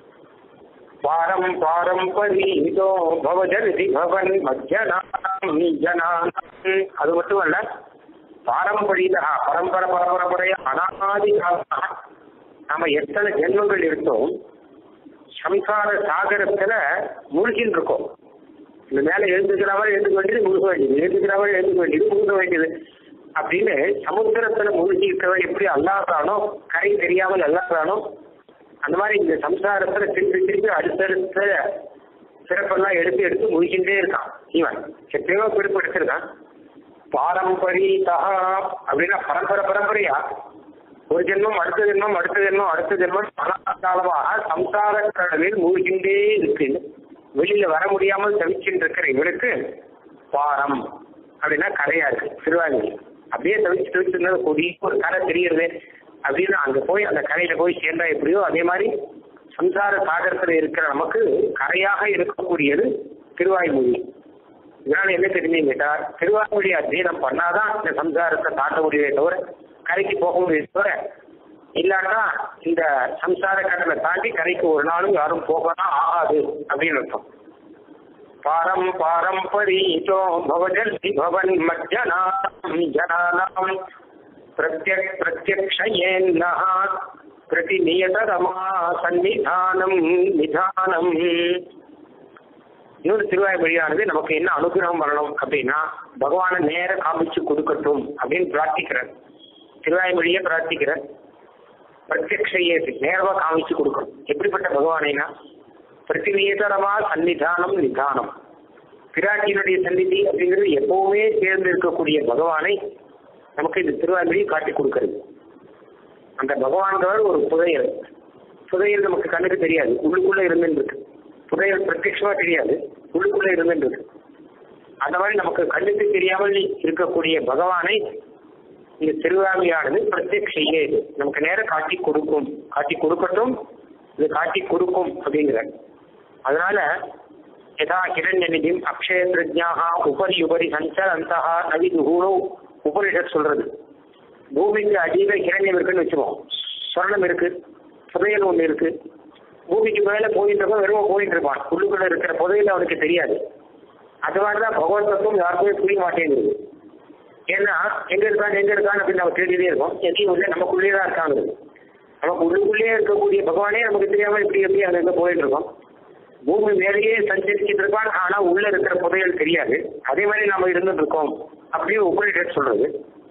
பாரம் பாரம்பரீதோ பவஜதி பவன் மஜ்ஜனாம் ஜனாம் அது மட்டும் அல்ல பாரம்பரியதா பரம்பரை பரம்பரையா அனாதி காலமாக நாம எத்தனை ஜென்மங்கள் இருந்தோம் சம்சார சாகரத்துல மூழ்கின்னு இருக்கோம் இந்த மேல எழுந்துக்கிறவரை எழுந்துக்க வேண்டியது முழுக வேண்டியது எழுந்துக்கிறவரை எழுந்துக்க வேண்டியது முழுக வேண்டியது அப்படின்னு சமுத்திரத்துல மூழ்கி இருக்கிறவன் எப்படி அல்லாதானோ கரை தெரியாமல் அல்லாதானோ அந்த மாதிரி இந்த சம்சாரத்துல திருப்பி திருப்பி அடுத்தடுத்த சிறப்பெல்லாம் எடுத்து எடுத்து முழிக்கின்றே இருக்கான் இவன் எத்தனையோ பிறப்பு எடுத்திருக்கான் பாரம்பரியதா அப்படின்னா பரம்பரை பரம்பரையா ஒரு ஜென்மம் அடுத்த ஜென்மம் அடுத்த ஜென்மம் அடுத்த ஜென்மம் காலமாக சம்சார கடலில் மூழ்கின்றே இருக்கு வெளியில வர முடியாமல் தவிச்சுட்டு இருக்கிற இவருக்கு பாரம் அப்படின்னா கரையா இருக்கு திருவாய்மொழி அப்படியே தவிச்சு தவிச்சு இருந்தது கொடி ஒரு கரை தெரியுது அப்படின்னு அங்க போய் அந்த கரையில போய் சேர்ந்தா எப்படியோ அதே மாதிரி சம்சார சாகரத்துல இருக்கிற நமக்கு கரையாக இருக்கக்கூடியது திருவாய்மொழி இதனால என்ன தெரிஞ்சு கேட்டா திருவாய்மொழி அத்தியனம் பண்ணாதான் இந்த சம்சாரத்தை தாண்ட முடியவே தவிர கரைக்கு போக முடியும் தவிர இல்லாட்டா இந்த சம்சார கடலை தாண்டி கரைக்கு ஒரு நாளும் யாரும் போகலாம் ஆகாது அப்படின்னு அர்த்தம் பாரம் பாரம்பரீதோ பவஜல் பவன் மஜ்ஜனாம் ஜனானாம் பிரத்யக் பிரத்யக்ஷயேன்னஹ பிரதிநியதரமா சன்னிதானம் நிதானம் இன்னொரு திருவாய்மொழியானது நமக்கு என்ன அனுகிரகம் வரணும் அப்படின்னா பகவானை நேர காமிச்சு கொடுக்கட்டும் அப்படின்னு பிரார்த்திக்கிறார் திருவாய்மொழியை பிரார்த்திக்கிறார் பிரத்யக்ஷையே நேரவா காமிச்சு கொடுக்கணும் எப்படிப்பட்ட பகவானைனா பிரதிநியதரமா சன்னிதானம் நிதானம் பிராட்டியினுடைய சந்நிதி அப்படிங்கிறது எப்பவுமே சேர்ந்து இருக்கக்கூடிய பகவானை நமக்கு இந்த திருவாய்மொழி காட்டி கொடுக்கிறது அந்த பகவான்கிறவர் ஒரு புதையல் புதையல் நமக்கு கண்ணுக்கு தெரியாது உள்ளுக்குள்ள இருந்துருக்கு புதையல் பிரத்யட்சமா தெரியாது உள்ளுக்குள்ள இருந்துருக்கு அந்த மாதிரி நமக்கு கண்ணுக்கு தெரியாமல் இருக்கக்கூடிய பகவானை இந்த திருவாமியானது பிரத்யக்ஷையே நமக்கு நேரம் காட்டி கொடுக்கும் காட்டி கொடுக்கட்டும் இது காட்டி கொடுக்கும் அப்படிங்கிற அதனால யதா ஹிரண்யநிதிம் அக்ஷய பிரஜாகா உபரி உபரி சஞ்சரந்தா நவிதுகூணோ உபனிஷத் சொல்றது பூமிக்கு அடியில ஹிரண்யம் இருக்குன்னு வச்சுக்கோம் சொர்ணம் இருக்கு புதையல் ஒண்ணு இருக்கு பூமிக்கு மேல போயிட்டு இருப்போம் வெறும் போயிட்டு இருப்பான் உள்ளுக்குள்ள இருக்கிற புதையல் அவனுக்கு தெரியாது அது மாதிரிதான் பகவத் தத்துவம் யாருக்குமே புரிய மாட்டேங்குது ஏன்னா எங்க இருக்கான் எங்க இருக்கான் அப்படின்னு நம்ம தேடிட்டே இருக்கோம் எதையும் உள்ள நமக்குள்ளேயே தான் இருக்காங்க நமக்கு உள்ளுக்குள்ளேயே இருக்கக்கூடிய பகவானே நமக்கு தெரியாம இப்படி எப்படி அங்க எங்க போயிட்டு இருக்கோம் பூமி மேலேயே சஞ்சரிச்சுட்டு இருப்பான் ஆனா உள்ள இருக்கிற புதையல் தெரியாது அதே மாதிரி நாம இருந்துட்டு இருக்கோம் அப்படின்னு உபரிடர் சொல்றது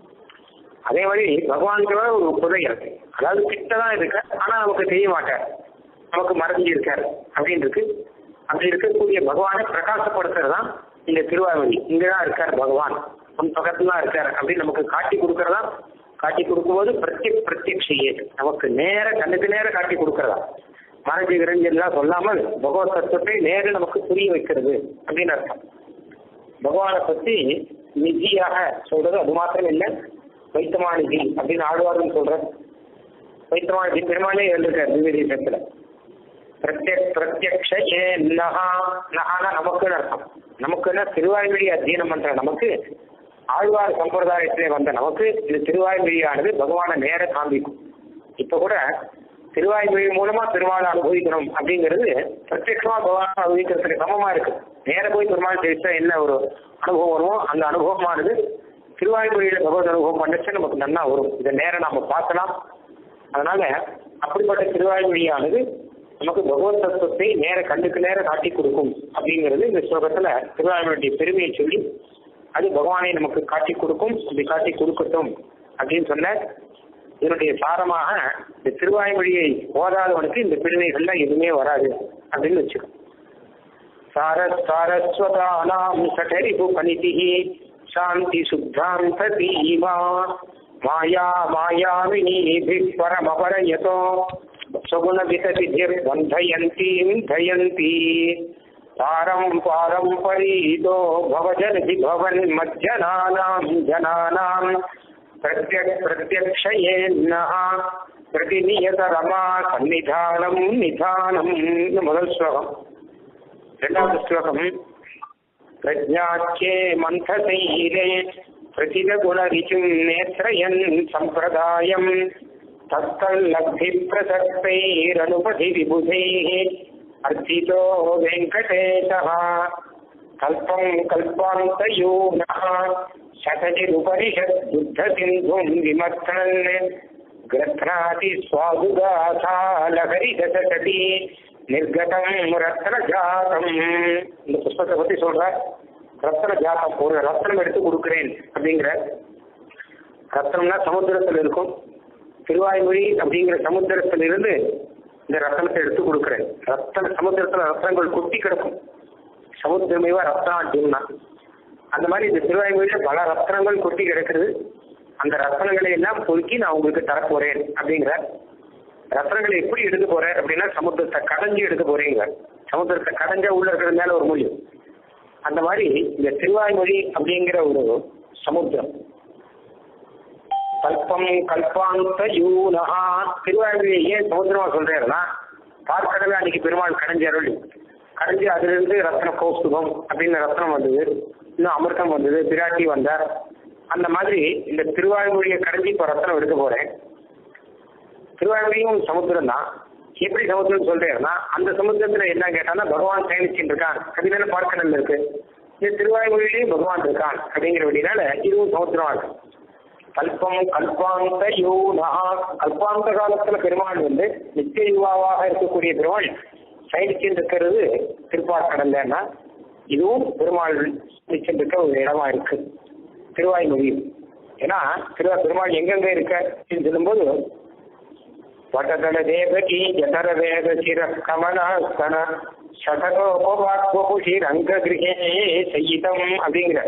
அதே மாதிரி பகவான்கிற ஒரு புதையல் அதாவது கிட்டதான் இருக்கு ஆனா நமக்கு தெரிய மாட்டார் நமக்கு மறைஞ்சு இருக்கார் அப்படின்னு இருக்கு அப்படி இருக்கக்கூடிய பகவானை பிரகாசப்படுத்துறது தான் இந்த திருவாரூரி இங்கதான் இருக்கார் பகவான் உன் பக்கத்துல தான் இருக்கார் அப்படின்னு நமக்கு காட்டி கொடுக்கறதா காட்டி கொடுக்கும்போது பிரத்யக் பிரத்யக்ஷையே நமக்கு நேர கண்ணுக்கு நேர காட்டி கொடுக்கறதா மறைஞ்சு விரஞ்செல்லாம் சொல்லாமல் பகவத் தத்துவத்தை நேர நமக்கு புரிய வைக்கிறது அப்படின்னு அர்த்தம் பகவானை பத்தி நிதியாக சொல்றது அது மாத்திரம் இல்லை வைத்தமானிதி அப்படின்னு ஆழ்வார்னு சொல்ற வைத்தமானிதி பெருமானே எழுதிருக்கார் திவ்ய தேசத்துல பிரத்யக் பிரத்யக்ஷ ஏ நகா நகானா நமக்குன்னு அர்த்தம் நமக்குன்னா திருவாய்மொழி அத்தியனம் பண்ற நமக்கு ஆழ்வார் சம்பிரதாயத்திலே வந்த நமக்கு இது திருவாய்மொழியானது பகவானை நேர காண்பிக்கும் இப்ப கூட திருவாய்மொழி மூலமா பெருமாளை அனுபவிக்கணும் அப்படிங்கிறது பிரத்யட்சமா பகவான் அனுபவிக்கிறதுக்கு சமமா இருக்கு நேர போய் பெருமாள் தெரிவிச்சா என்ன ஒரு அனுபவம் வருமோ அந்த அனுபவமானது திருவாய்மொழியில பகவத் அனுபவம் பண்ணுச்சு நமக்கு நல்லா வரும் இதை நேரம் நாம பார்க்கலாம் அதனால அப்படிப்பட்ட திருவாய்மொழியானது நமக்கு பகவத் தத்துவத்தை நேர கண்ணுக்கு நேர காட்டி கொடுக்கும் அப்படிங்கிறது இந்த ஸ்லோகத்துல திருவாய்மொழியுடைய பெருமையை சொல்லி அது பகவானை நமக்கு காட்டி கொடுக்கும் அப்படி காட்டி கொடுக்கட்டும் அப்படின்னு சொன்ன இதனுடைய சாரமாக இந்த திருவாய்மொழியை ஓதாதவனுக்கு இந்த பெருமைகள்லாம் எதுவுமே வராது அப்படின்னு வச்சுக்கோ சார சாரஸ்வதானாம் சடரிபு பனிதிஹி சாந்தி சுத்தாந்த தீமா மாயா மாயாவினீபிः பரமபரயதோ சகுண விததிர் பந்தயந்தீம் தயந்தி பாரம் பாரம்பரீதோ பவஜனதி பவன் மஜ்ஜனானாம் ஜனானாம் பிரத்யக் பிரத்யக்ஷயேன்னஹ பிரதிநியதரமா சன்னிதானம் நிதானம் முதல் ஸ்லோகம் இரண்டாவது ஸ்லோகம் பிரஜாச்சே மந்தசைலே பிரதிதகுணரிச்சும் நேத்ரயன் சம்பிரதாயம் தத்தல்லப்தி பிரசக்தைரனுபதி விபுதைः अर्थितो वेङ्कटेशः कल्पं कल्पान्तयूनः शतजिरुपनिषद्बुद्धसिन्धुं विमर्थन् ग्रथ्नाति स्वादुगाथा लहरिदशती निर्गतं ரத்னஜாதம் இந்த புஸ்தகத்தை பத்தி சொல்ற ரத்ன ஜாதம் ஒரு ரத்னம் எடுத்து கொடுக்கிறேன் அப்படிங்கிற ரத்னம்னா சமுத்திரத்தில் இருக்கும் திருவாய்மொழி அப்படிங்கிற சமுத்திரத்திலிருந்து இந்த ரத்தனத்தை எடுத்து கொடுக்குறேன் ரத்தன சமுத்திரத்துல ரத்தனங்கள் கொட்டி கிடக்கும் சமுத்திரமேவா ரத்னாட்யம்னா அந்த மாதிரி இந்த திருவாய்மொழியில பல ரத்தனங்கள் கொட்டி கிடக்குது அந்த ரத்தனங்களை எல்லாம் பொறுக்கி நான் உங்களுக்கு தரப்போறேன் அப்படிங்கிற ரத்னங்களை எப்படி எடுக்க போறேன் அப்படின்னா சமுத்திரத்தை கடைஞ்சி எடுக்க போறீங்க சமுத்திரத்தை கடைஞ்ச உள்ள இருக்கிற மேல ஒரு மொழி அந்த மாதிரி இந்த திருவாய்மொழி அப்படிங்கிற ஒரு சமுத்திரம் கல்பம் கல்பாந்த யூனஹா திருவாய்மொழியை ஏன் சமுத்திரமா சொல்றேன்னா பார்க்கடவே அன்னைக்கு பெருமாள் கடைஞ்ச அருள் கடைஞ்சு அதிலிருந்து ரத்ன கௌஸ்துபம் அப்படின்னு ரத்னம் வந்தது இன்னும் அமிர்தம் வந்தது பிராட்டி வந்தார் அந்த மாதிரி இந்த திருவாய்மொழியை கடைஞ்சி இப்போ ரத்னம் எடுக்க போறேன் திருவாய்மொழியும் சமுத்திரம் தான் எப்படி சமுத்திரம் சொல்றேன்னா அந்த சமுத்திரத்துல என்ன கேட்டான்னா பகவான் பயணிச்சுட்டு இருக்கான் அப்படின்னு பார்க்கடல் இருக்கு இந்த திருவாய்மொழியிலையும் பகவான் இருக்கான் அப்படிங்கிற வழியினால இதுவும் சமுத்திரமா இருக்கு கல்பம் கல்பாந்த யூனா கல்பாந்த காலத்துல பெருமாள் வந்து நித்திய யுவாவாக இருக்கக்கூடிய பெருமாள் சைடிச்சுட்டு இருக்கிறது திருப்பாக்கடல்னா இதுவும் பெருமாள் சைடிச்சுட்டு இருக்க ஒரு இடமா இருக்கு திருவாய்மொழியும் ஏன்னா திருவா பெருமாள் எங்கெங்க இருக்க அப்படின்னு சொல்லும்போது வட்டதள தேவகி ஜதர வேத சிர கமலாஸ்தன சதகோபவாத்வபுஷி ரங்க கிரகே செய்யிதம் அப்படிங்கிற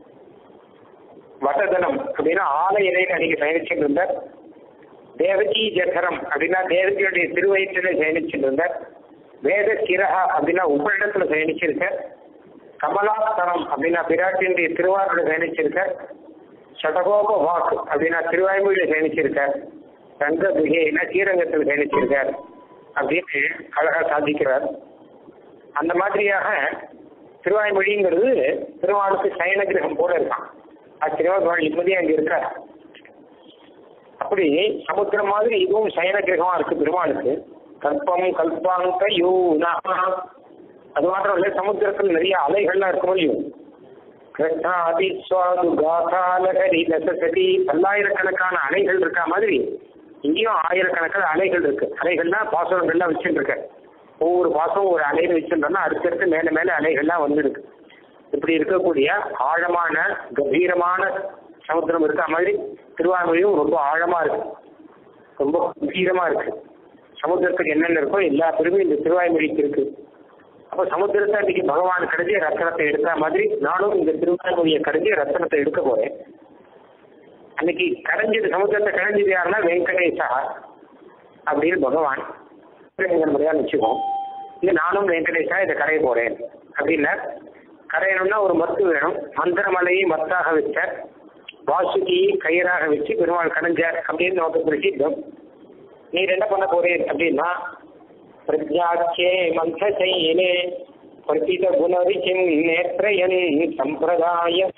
வட்டதனம் அப்படின்னா ஆலயரையில் அன்னைக்கு பயணிச்சுட்டு இருந்தார் தேவகி ஜதரம் அப்படின்னா தேவகியுடைய திருவயிற்றில பயணிச்சுட்டு இருந்தார் வேத சிரஹா அப்படின்னா உபரிடத்துல பயணிச்சிருக்க கமலாஸ்தனம் அப்படின்னா பிராட்டியுடைய திருவாரூட பயணிச்சிருக்க சடகோப வாக்கு அப்படின்னா திருவாய்மொழியில பயணிச்சிருக்கார் ரங்க குகையில ஸ்ரீரங்கத்தில் பயணிச்சிருக்கார் அப்படின்னு அழகா சாதிக்கிறார் அந்த மாதிரியாக திருவாய்மொழிங்கிறது திருவாளுக்கு சயன கிரகம் போல இருக்கான் ஆச்சரியமா பெருமாள் நிம்மதியா அங்க இருக்கார் அப்படி சமுத்திரம் மாதிரி இதுவும் சயன கிரகமா இருக்கு பெருமாளுக்கு கல்பம் கல்பாங்க யூனா அது மாத்திரம் இல்லை சமுத்திரத்தில் நிறைய அலைகள்லாம் இருக்க முடியும் கிருஷ்ணாதி சுவாது காசாலகரி நசசதி பல்லாயிரக்கணக்கான அலைகள் இருக்கா மாதிரி இங்கேயும் ஆயிரக்கணக்கான அலைகள் இருக்கு அலைகள்னா பாசனங்கள்லாம் வச்சுட்டு இருக்க ஒவ்வொரு பாசமும் ஒரு அலைன்னு வச்சுட்டோம்னா அடுத்தடுத்து மேல மேல அலைகள்லாம் வந்துருக்கு இப்படி இருக்கக்கூடிய ஆழமான கம்பீரமான சமுத்திரம் இருக்கா மாதிரி திருவாரூரையும் ரொம்ப ஆழமா இருக்கு ரொம்ப கம்பீரமா இருக்கு சமுத்திரத்துக்கு என்னென்ன இருக்கோ எல்லா பெருமையும் இந்த திருவாய்மொழிக்கு இருக்கு அப்ப சமுத்திரத்தை இன்னைக்கு பகவான் கடைஞ்சி ரத்தனத்தை எடுத்த மாதிரி நானும் இந்த திருவாய்மொழியை கடைஞ்சி ரத்தனத்தை எடுக்க போறேன் அன்னைக்கு கடைஞ்சது சமுத்திரத்தை கடைஞ்சது யாருன்னா வெங்கடேசா அப்படின்னு பகவான் முறையா வச்சுக்கோம் இல்ல நானும் வெங்கடேசா இதை கரைய போறேன் அப்படின்னா கரையணும்னா ஒரு மத்து வேணும் மந்திரமலையை மத்தாக வச்ச வாசுகி கயிறாக வச்சு பெருமாள் கடைஞ்சார் அப்படின்னு நமக்கு பிரசித்தம் நீர் என்ன பண்ண போறேன் அப்படின்னா பிரஜாச்சே மந்தசையினே பிரதித குணரிச்சின் நேத்ரயன் சம்பிரதாயம்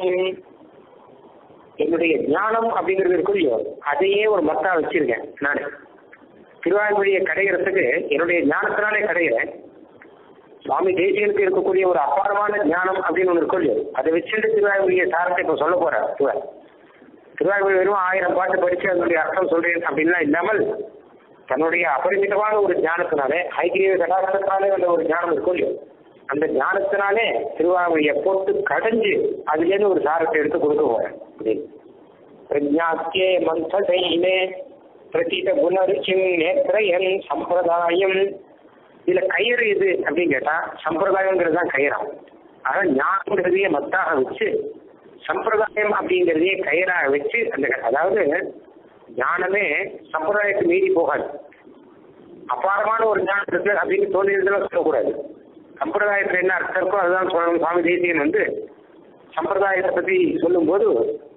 என்னுடைய ஞானம் அப்படிங்கிறது இருக்கு இல்லையோ அதையே ஒரு மத்தா வச்சிருக்கேன் நான் திருவாய்மொழியை கடைகிறதுக்கு என்னுடைய ஞானத்தினாலே கடைகிறேன் சுவாமி தேசியனுக்கு இருக்கக்கூடிய ஒரு அபாரமான ஞானம் அப்படின்னு ஒன்று இருக்கும் இல்லையோ அதை வச்சுட்டு திருவாய்மொழியை சாரத்தை இப்போ சொல்ல போறார் சிவர் திருவாய்மொழி வெறும் ஆயிரம் பாட்டு படிச்சு அதனுடைய அர்த்தம் சொல்றேன் அப்படின்லாம் இல்லாமல் தன்னுடைய அபரிமிதமான ஒரு ஞானத்தினாலே ஐக்கிய கடாசத்தினாலே அந்த ஒரு ஞானம் இருக்கும் இல்லையோ அந்த ஞானத்தினாலே திருவாமொழியை போட்டு கடைஞ்சு அதுலேருந்து ஒரு சாரத்தை எடுத்து கொடுக்க போறேன் அப்படின்னு பிரஜாக்கே மந்தசைனே பிரதீத குணருச்சிம் நேத்திரயன் சம்பிரதாயம் இதுல கயிறு இது அப்படின்னு கேட்டா சம்பிரதாயங்கிறது தான் கயிறாம் ஆனா ஞானங்கிறதையே மத்தாக வச்சு சம்பிரதாயம் அப்படிங்கிறதையே கயிறாக வச்சு அந்த அதாவது ஞானமே சம்பிரதாயத்தை மீறி போகாது அபாரமான ஒரு ஞானம் இருக்கு அப்படின்னு தோன்றியதுலாம் சொல்லக்கூடாது சம்பிரதாயத்தில் என்ன அர்த்தம் இருக்கோ அதுதான் சொல்லணும் சுவாமி தேசியன் வந்து சம்பிரதாயத்தை பத்தி சொல்லும்போது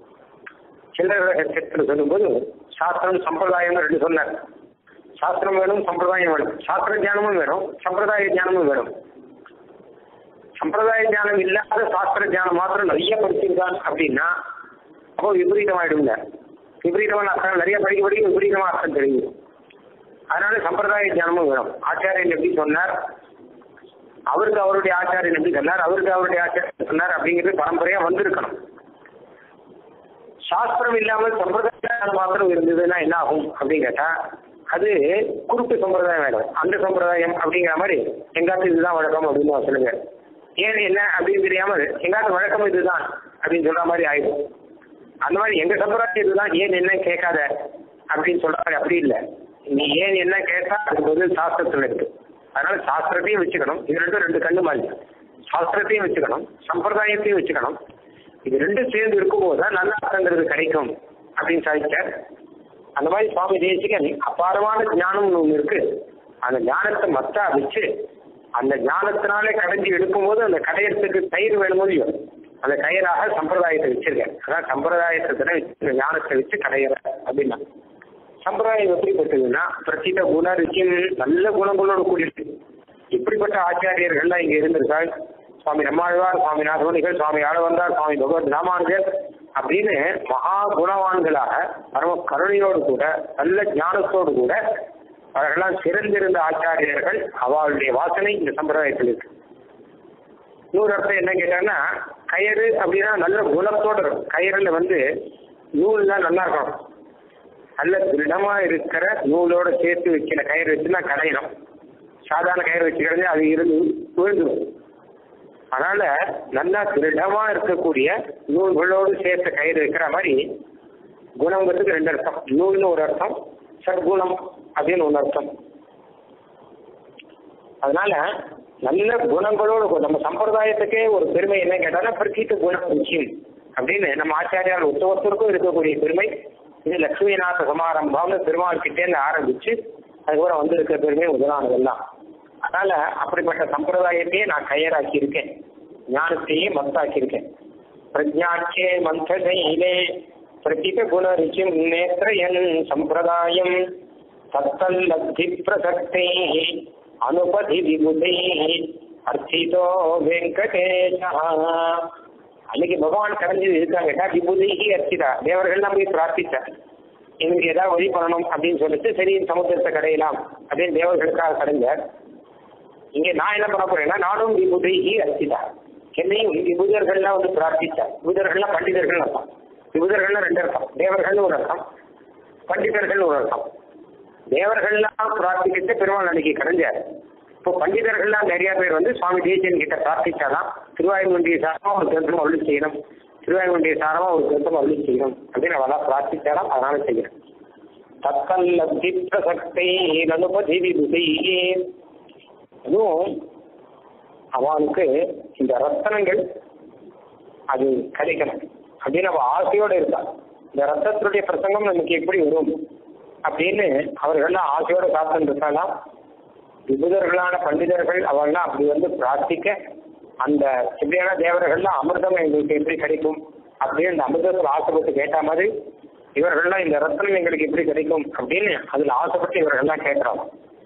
சில்லறை சொல்லும்போது சாஸ்திரம் சம்பிரதாயம் ரெண்டு சொன்னார் சாஸ்திரம் வேணும் சம்பிரதாயம் வேணும் சாஸ்திர ஞானமும் வேணும் சம்பிரதாய ஞானமும் வேணும் சம்பிரதாய ஞானம் இல்லாத சாஸ்திர ஞானம் மாத்திரம் நிறைய படிச்சிருக்கான் அப்படின்னா அப்போ விபரீதமாயிடுங்க விபரீதமான அர்த்தம் நிறைய படிக்க படிக்க விபரீதமான அர்த்தம் தெரியும் அதனால சம்பிரதாய ஞானமும் வேணும் ஆச்சாரியன் எப்படி சொன்னார் அவருக்கு அவருடைய ஆச்சாரியன் எப்படி சொன்னார் அவருக்கு அவருடைய ஆச்சாரியன் சொன்னார் அப்படிங்கிறது பரம்பரையா வந்திருக்கணும் சாஸ்திரம் இல்லாமல் சம்பிரதாயம் மாத்திரம் இருந்ததுன்னா என்ன ஆகும் அப்படின்னு கேட்டா அது குறுக்கு சம்பிரதாயம் வேணும் அந்த சம்பிரதாயம் அப்படிங்கிற மாதிரி எங்காத்து இதுதான் வழக்கம் அப்படின்னு சொல்லுங்க ஏன் என்ன அப்படின்னு தெரியாமல் எங்காத்து வழக்கம் இதுதான் அப்படின்னு சொல்ற மாதிரி ஆயிடும் அந்த மாதிரி எங்க சம்பிரதாயம் இதுதான் ஏன் என்ன கேட்காத அப்படின்னு சொல்ற மாதிரி அப்படி இல்லை நீ ஏன் என்ன கேட்டா அதுக்கு பதில் சாஸ்திரத்துல இருக்கு அதனால சாஸ்திரத்தையும் வச்சுக்கணும் இது ரெண்டும் ரெண்டு கண்ணு மாதிரி சாஸ்திரத்தையும் வச்சுக்கணும் சம்பிரதாயத்தையும் வச்சுக்கணும் இது ரெண்டும் சேர்ந்து இருக்கும்போது தான் நல்ல அர்த்தங்கிறது கிடைக்கும் அப்படின்னு சாதிச்சார் அந்த மாதிரி சுவாமி தேசிகன் அபாரமான ஞானம் ஒன்று இருக்கு அந்த ஞானத்தை மத்தா வச்சு அந்த ஞானத்தினாலே கடைஞ்சி எடுக்கும்போது அந்த கடையறதுக்கு கயிறு வேணும் இல்லையோ அந்த கயிறாக சம்பிரதாயத்தை வச்சிருக்கேன் அதான் சம்பிரதாயத்தை இந்த ஞானத்தை வச்சு கடையிற அப்படின்னா சம்பிரதாயம் எப்படிப்பட்டதுன்னா பிரசித்த குண ருச்சியும் நல்ல குணங்களோடு கூடியிருக்கு இப்படிப்பட்ட ஆச்சாரியர்கள்லாம் இங்க இருந்திருக்காள் சுவாமி நம்மாழ்வார் சுவாமி நாதமணிகள் சுவாமி ஆளவந்தார் சுவாமி பகவத் ராமானுஜர் அப்படின்னு மகா குணவான்களாக பரம கருணையோடு கூட நல்ல ஞானத்தோடு கூட அவர்களெல்லாம் சிறந்திருந்த ஆச்சாரியர்கள் அவளுடைய வாசனை இந்த சம்பிரதாயத்தில் இருக்கு இன்னொரு அர்த்தம் என்ன கேட்டாங்கன்னா கயிறு அப்படின்னா நல்ல குணத்தோடு இருக்கும் கயிறுல வந்து நூல்லாம் நல்லா இருக்கணும் நல்ல திருடமா இருக்கிற நூலோட சேர்த்து வைக்கிற கயிறு வச்சுன்னா கடையணும் சாதாரண கயிறு வச்சுக்கிறது அது இருந்து விழுந்துடும் அதனால நல்லா திருடமா இருக்கக்கூடிய நூல்களோடு சேர்த்த கயிறு இருக்கிற மாதிரி குணங்கிறதுக்கு ரெண்டு அர்த்தம் நூல்னு ஒரு அர்த்தம் சத்குணம் அப்படின்னு ஒரு அர்த்தம் அதனால நல்ல குணங்களோடு நம்ம சம்பிரதாயத்துக்கே ஒரு பெருமை என்ன கேட்டாலும் பிரசித்த குணம் விஷயம் அப்படின்னு நம்ம ஆச்சாரியால் ஒருத்த ஒருத்தருக்கும் இருக்கக்கூடிய பெருமை இது லட்சுமிநாத சமாரம்பம்னு பெருமாள் கிட்டேருந்து ஆரம்பிச்சு அதுக்கப்புறம் வந்து இருக்கிற பெருமை முதலானதெல்லாம் அதனால அப்படிப்பட்ட சம்பிரதாயத்தையே நான் கையராக்கி இருக்கேன் ஞானத்தையே மத்தாக்கி இருக்கேன் பிரஜாச்சே மந்தசைலே பிரதித குண ருச்சிம் நேத்திரயன் சம்பிரதாயம் தத்தல்லப்தி பிரசக்தே அனுபதி விபுதை அர்த்திதோ வெங்கடேஷா அன்னைக்கு பகவான் கரைஞ்சது இருக்காங்க விபுதைகி அர்ச்சிதா தேவர்கள்லாம் போய் பிரார்த்திச்சார் எங்களுக்கு ஏதாவது வழி பண்ணணும் அப்படின்னு சொல்லிட்டு சரி சமுத்திரத்தை கடையலாம் அப்படின்னு தேவர்களுக்காக கடைஞ்சார் இங்க நான் என்ன பண்ண போறேன்னா நானும் விபுதைகி அர்ச்சிதா என்னையும் விபுதர்கள்லாம் வந்து பிரார்த்திச்சார் விபுதர்கள்லாம் பண்டிதர்கள் அர்த்தம் விபுதர்கள்லாம் ரெண்டு அர்த்தம் தேவர்கள்னு ஒரு அர்த்தம் பண்டிதர்கள் ஒரு அர்த்தம் தேவர்கள்லாம் பிரார்த்திக்கிட்டு பெருமாள் அன்னைக்கு கடைஞ்சார் இப்போ பண்டிதர்கள்லாம் நிறைய பேர் வந்து சுவாமி தேசியன் கிட்ட பிரார்த்திச்சாதான் திருவாயுமண்டிய சாரமா ஒரு கிரந்தம் அருளி செய்யணும் திருவாயுமண்டிய சாரமா ஒரு கிரந்தம் அருளி செய்யணும் அப்படின்னு அவெல்லாம் பிரார்த்திச்சாலாம் அதனால செய்யணும் தத்தல்லப்தி பிரசக்தை அனுபதி விபுதை அதுவும் அவனுக்கு இந்த ரத்தனங்கள் அது கிடைக்கணும் அப்படின்னு அவ ஆசையோட இருக்கா இந்த ரத்தத்தினுடைய பிரசங்கம் நமக்கு எப்படி வரும் அப்படின்னு அவர்கள்லாம் ஆசையோட காத்துட்டு இருக்காலாம் விபுதர்களான பண்டிதர்கள் அவங்களாம் அப்படி வந்து பிரார்த்திக்க அந்த எப்படியான தேவர்கள்லாம் அமிர்தம் எங்களுக்கு எப்படி கிடைக்கும் அப்படின்னு அந்த அமிர்தத்தில் ஆசைப்பட்டு கேட்ட மாதிரி இவர்கள்லாம் இந்த ரத்தனம் எங்களுக்கு எப்படி கிடைக்கும் அப்படின்னு அதுல ஆசைப்பட்டு இவர்கள்லாம் கேட்கிறாங்க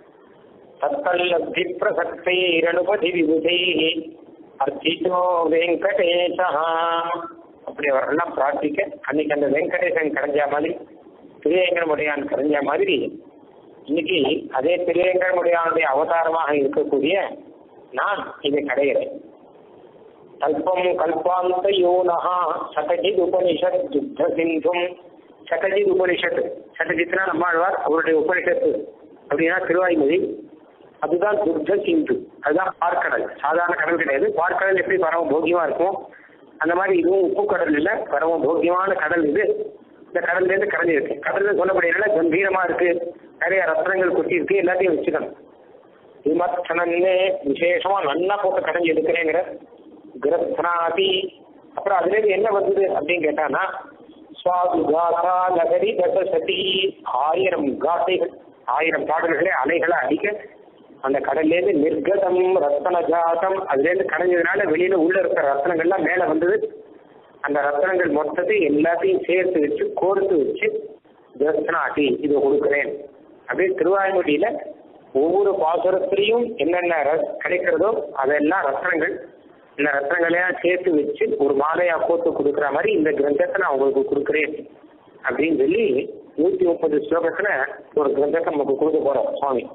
தத்தல்லப்தி பிரசக்தை இரணுபதி விபுதை அர்த்திதோ வெங்கடேசா அப்படி அவர்கள்லாம் பிரார்த்திக்க அன்னைக்கு அந்த வெங்கடேசன் கரைஞ்ச மாதிரி திருவேங்கடமுடையான் கரைஞ்ச மாதிரி இன்னைக்கு அதே திருவேங்கடமுடையானுடைய அவதாரமாக இருக்கக்கூடிய நான் இதை கடைகிறேன் கல்பம் கல்பாந்த யோனஹா சகஜித் உபனிஷத் யுத்த சிந்தும் சகஜித் உபனிஷத் சகஜித்னா நம்மாழ்வார் அவருடைய உபனிஷத்து அப்படின்னா திருவாய்மொழி அதுதான் துர்க சிந்து அதுதான் பார்க்கடல் சாதாரண கடல் கிடையாது பார்க்கடல் எப்படி பரம போக்கியமா இருக்கும் அந்த மாதிரி இதுவும் உப்பு கடல் இல்லை பரம போக்கியமான கடல் இது இந்த கடல்ல இருந்து கரைஞ்சி இருக்கு கடல்ல சொல்லப்படுறதுனால கம்பீரமா இருக்கு நிறைய ரத்னங்கள் கொட்டி இருக்கு எல்லாத்தையும் வச்சுக்கணும் விமர்சனன்னு விசேஷமா நல்லா போட்டு கடைஞ்சி எடுக்கிறேங்கிற கிரத்னாதி அப்புறம் அதுல இருந்து என்ன வந்தது அப்படின்னு கேட்டானா சுவாது காசா நகரி தசசதி ஆயிரம் காசைகள் ஆயிரம் பாடல்களே அலைகளை அடிக்க அந்த கடல்ல இருந்து நிர்கதம் ரத்தன ஜாதம் அதுல இருந்து கடைஞ்சதுனால வெளியில உள்ள இருக்கிற ரத்னங்கள்லாம் மேல வந்தது அந்த ரத்னங்கள் மொத்தத்தை எல்லாத்தையும் சேர்த்து வச்சு கோர்த்து வச்சு தர்சனாட்டி இது கொடுக்குறேன் அப்படின்னு திருவாய்மொழியில ஒவ்வொரு பாசுரத்திலையும் என்னென்ன ரஸ் கிடைக்கிறதோ அதெல்லாம் ரத்னங்கள் இந்த ரத்னங்களையும் சேர்த்து வச்சு ஒரு மாலையா கோர்த்து கொடுக்குற மாதிரி இந்த கிரந்தத்தை நான் உங்களுக்கு கொடுக்குறேன் அப்படின்னு சொல்லி நூத்தி முப்பது ஸ்லோகத்துல ஒரு கிரந்தத்தை நமக்கு கொடுக்க போறோம் சுவாமி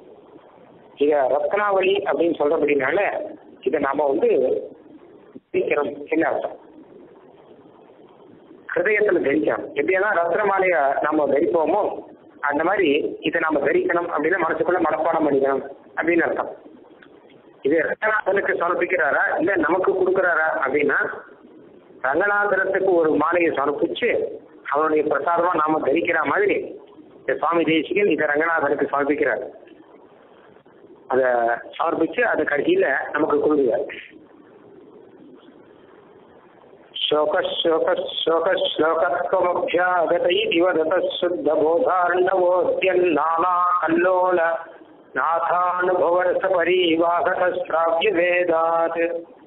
இத ரத்னாவளி அப்படின்னு சொல்றபடினால இதை நாம வந்து தரிக்கணும் என்ன அர்த்தம் ஹிருதயத்துல தரிக்கணும் எப்படியெல்லாம் ரத்ன மாலைய நாம தரிப்போமோ அந்த மாதிரி இதை நாம தரிக்கணும் அப்படின்னா மனசுக்குள்ள மனப்பாடம் பண்ணிக்கணும் அப்படின்னு அர்த்தம் இது ரங்கநாதனுக்கு சமர்ப்பிக்கிறாரா இல்ல நமக்கு கொடுக்குறாரா அப்படின்னா ரங்கநாதனத்துக்கு ஒரு மாலையை சமர்ப்பிச்சு அவனுடைய பிரசாதமா நாம தரிக்கிற மாதிரி இந்த சுவாமி தேசிகன் இதை ரங்கநாதனுக்கு சமர்ப்பிக்கிறார் அத சமர்ப்பிச்சு அது கடைசியில நமக்கு கொடுக்குறார் शोक शोक शोक श्लोकत्वमभ्यागत इव दतः शुद्धबोधार्णवोऽस्यन्नाना कल्लोल நாதானுபவரச பரிவாகதாவிய வேதாத்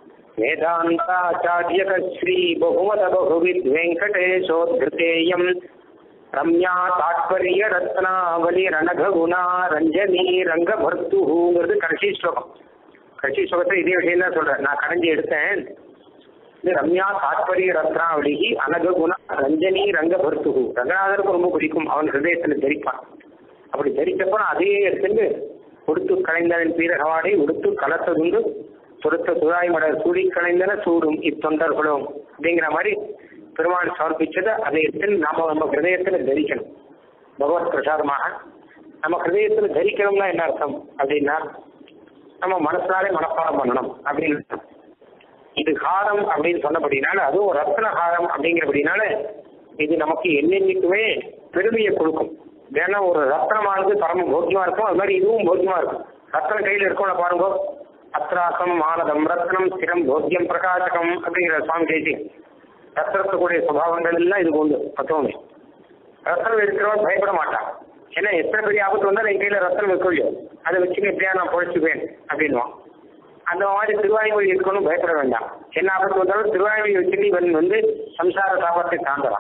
வேதாந்தாச்சாரியக ஸ்ரீ பகுமத பகுவித் வெங்கடேஷோத்ருதேயம் ரம்யா தாத்பரிய ரத்னாவலி ரணகுணா ரஞ்சனி ரங்கபர்த்துங்கிறது கடைசி ஸ்லோகம் கடைசி ஸ்லோகத்தை இதே விஷயம் தான் சொல்றேன் நான் கடைஞ்சி எடுத்தேன் இது ரம்யா தாத்பரிய ரத்னாவளி அனகுண ரஞ்சனி ரங்கபர்த்துகு ரங்கநாதருக்கு ரொம்ப பிடிக்கும் அவன் ஹிருதயத்தில் தரிப்பான் அப்படி தரித்தப்ப அதே எடுத்துட்டு உடுத்து கலைந்தவன் பீரகவாடை உடுத்து கலத்ததுண்டு துடுத்த சுழாய் மடர் சூடி கலைந்தன சூடும் இத்தொண்டர்களும் அப்படிங்கிற மாதிரி பெருமாள் சமர்ப்பிச்சதை அதை எடுத்து நாம நம்ம ஹிருதயத்துல தரிக்கணும் பகவத் பிரசாதமாக நம்ம ஹிருதயத்துல தரிக்கணும்னா என்ன அர்த்தம் அப்படின்னா நம்ம மனசாலே மனப்பாடம் பண்ணணும் அப்படின்னு அர்த்தம். இது ஹாரம் அப்படின்னு சொன்னபடினால அதுவும் ரத்ன ஹாரம் அப்படிங்கிறபடினால இது நமக்கு என்னென்னைக்குமே பெருமையை கொடுக்கும் ஏன்னா ஒரு ரத்னமானது பரம போக்கியமா இருக்கும் அது மாதிரி இதுவும் போக்கியமா இருக்கும் ரத்னம் கையில இருக்கும்ல பாருங்க அத்ராசம் மானதம் ரத்னம் ஸ்திரம் போக்கியம் பிரகாசகம் அப்படிங்கிற சுவாமி தேசி ரத்னத்துக்குடைய சுபாவங்கள் எல்லாம் இதுக்கு உண்டு பத்தவங்க ரத்னம் இருக்கிறவன் பயப்பட மாட்டான் ஏன்னா எத்தனை பெரிய ஆபத்து வந்தாலும் என் கையில ரத்னம் வைக்கலையோ அதை வச்சுட்டு எப்படியா நான் பொழைச்சுக்குவேன் அப்படின்வான் அந்த மாதிரி திருவாய்மொழி இருக்கணும் பயப்பட வேண்டாம் என்ன ஆபத்து வந்தாலும் திருவாய்மொழி வச்சுட்டு இவன் வந்து சம்சார சாபத்தை தாண்டலாம்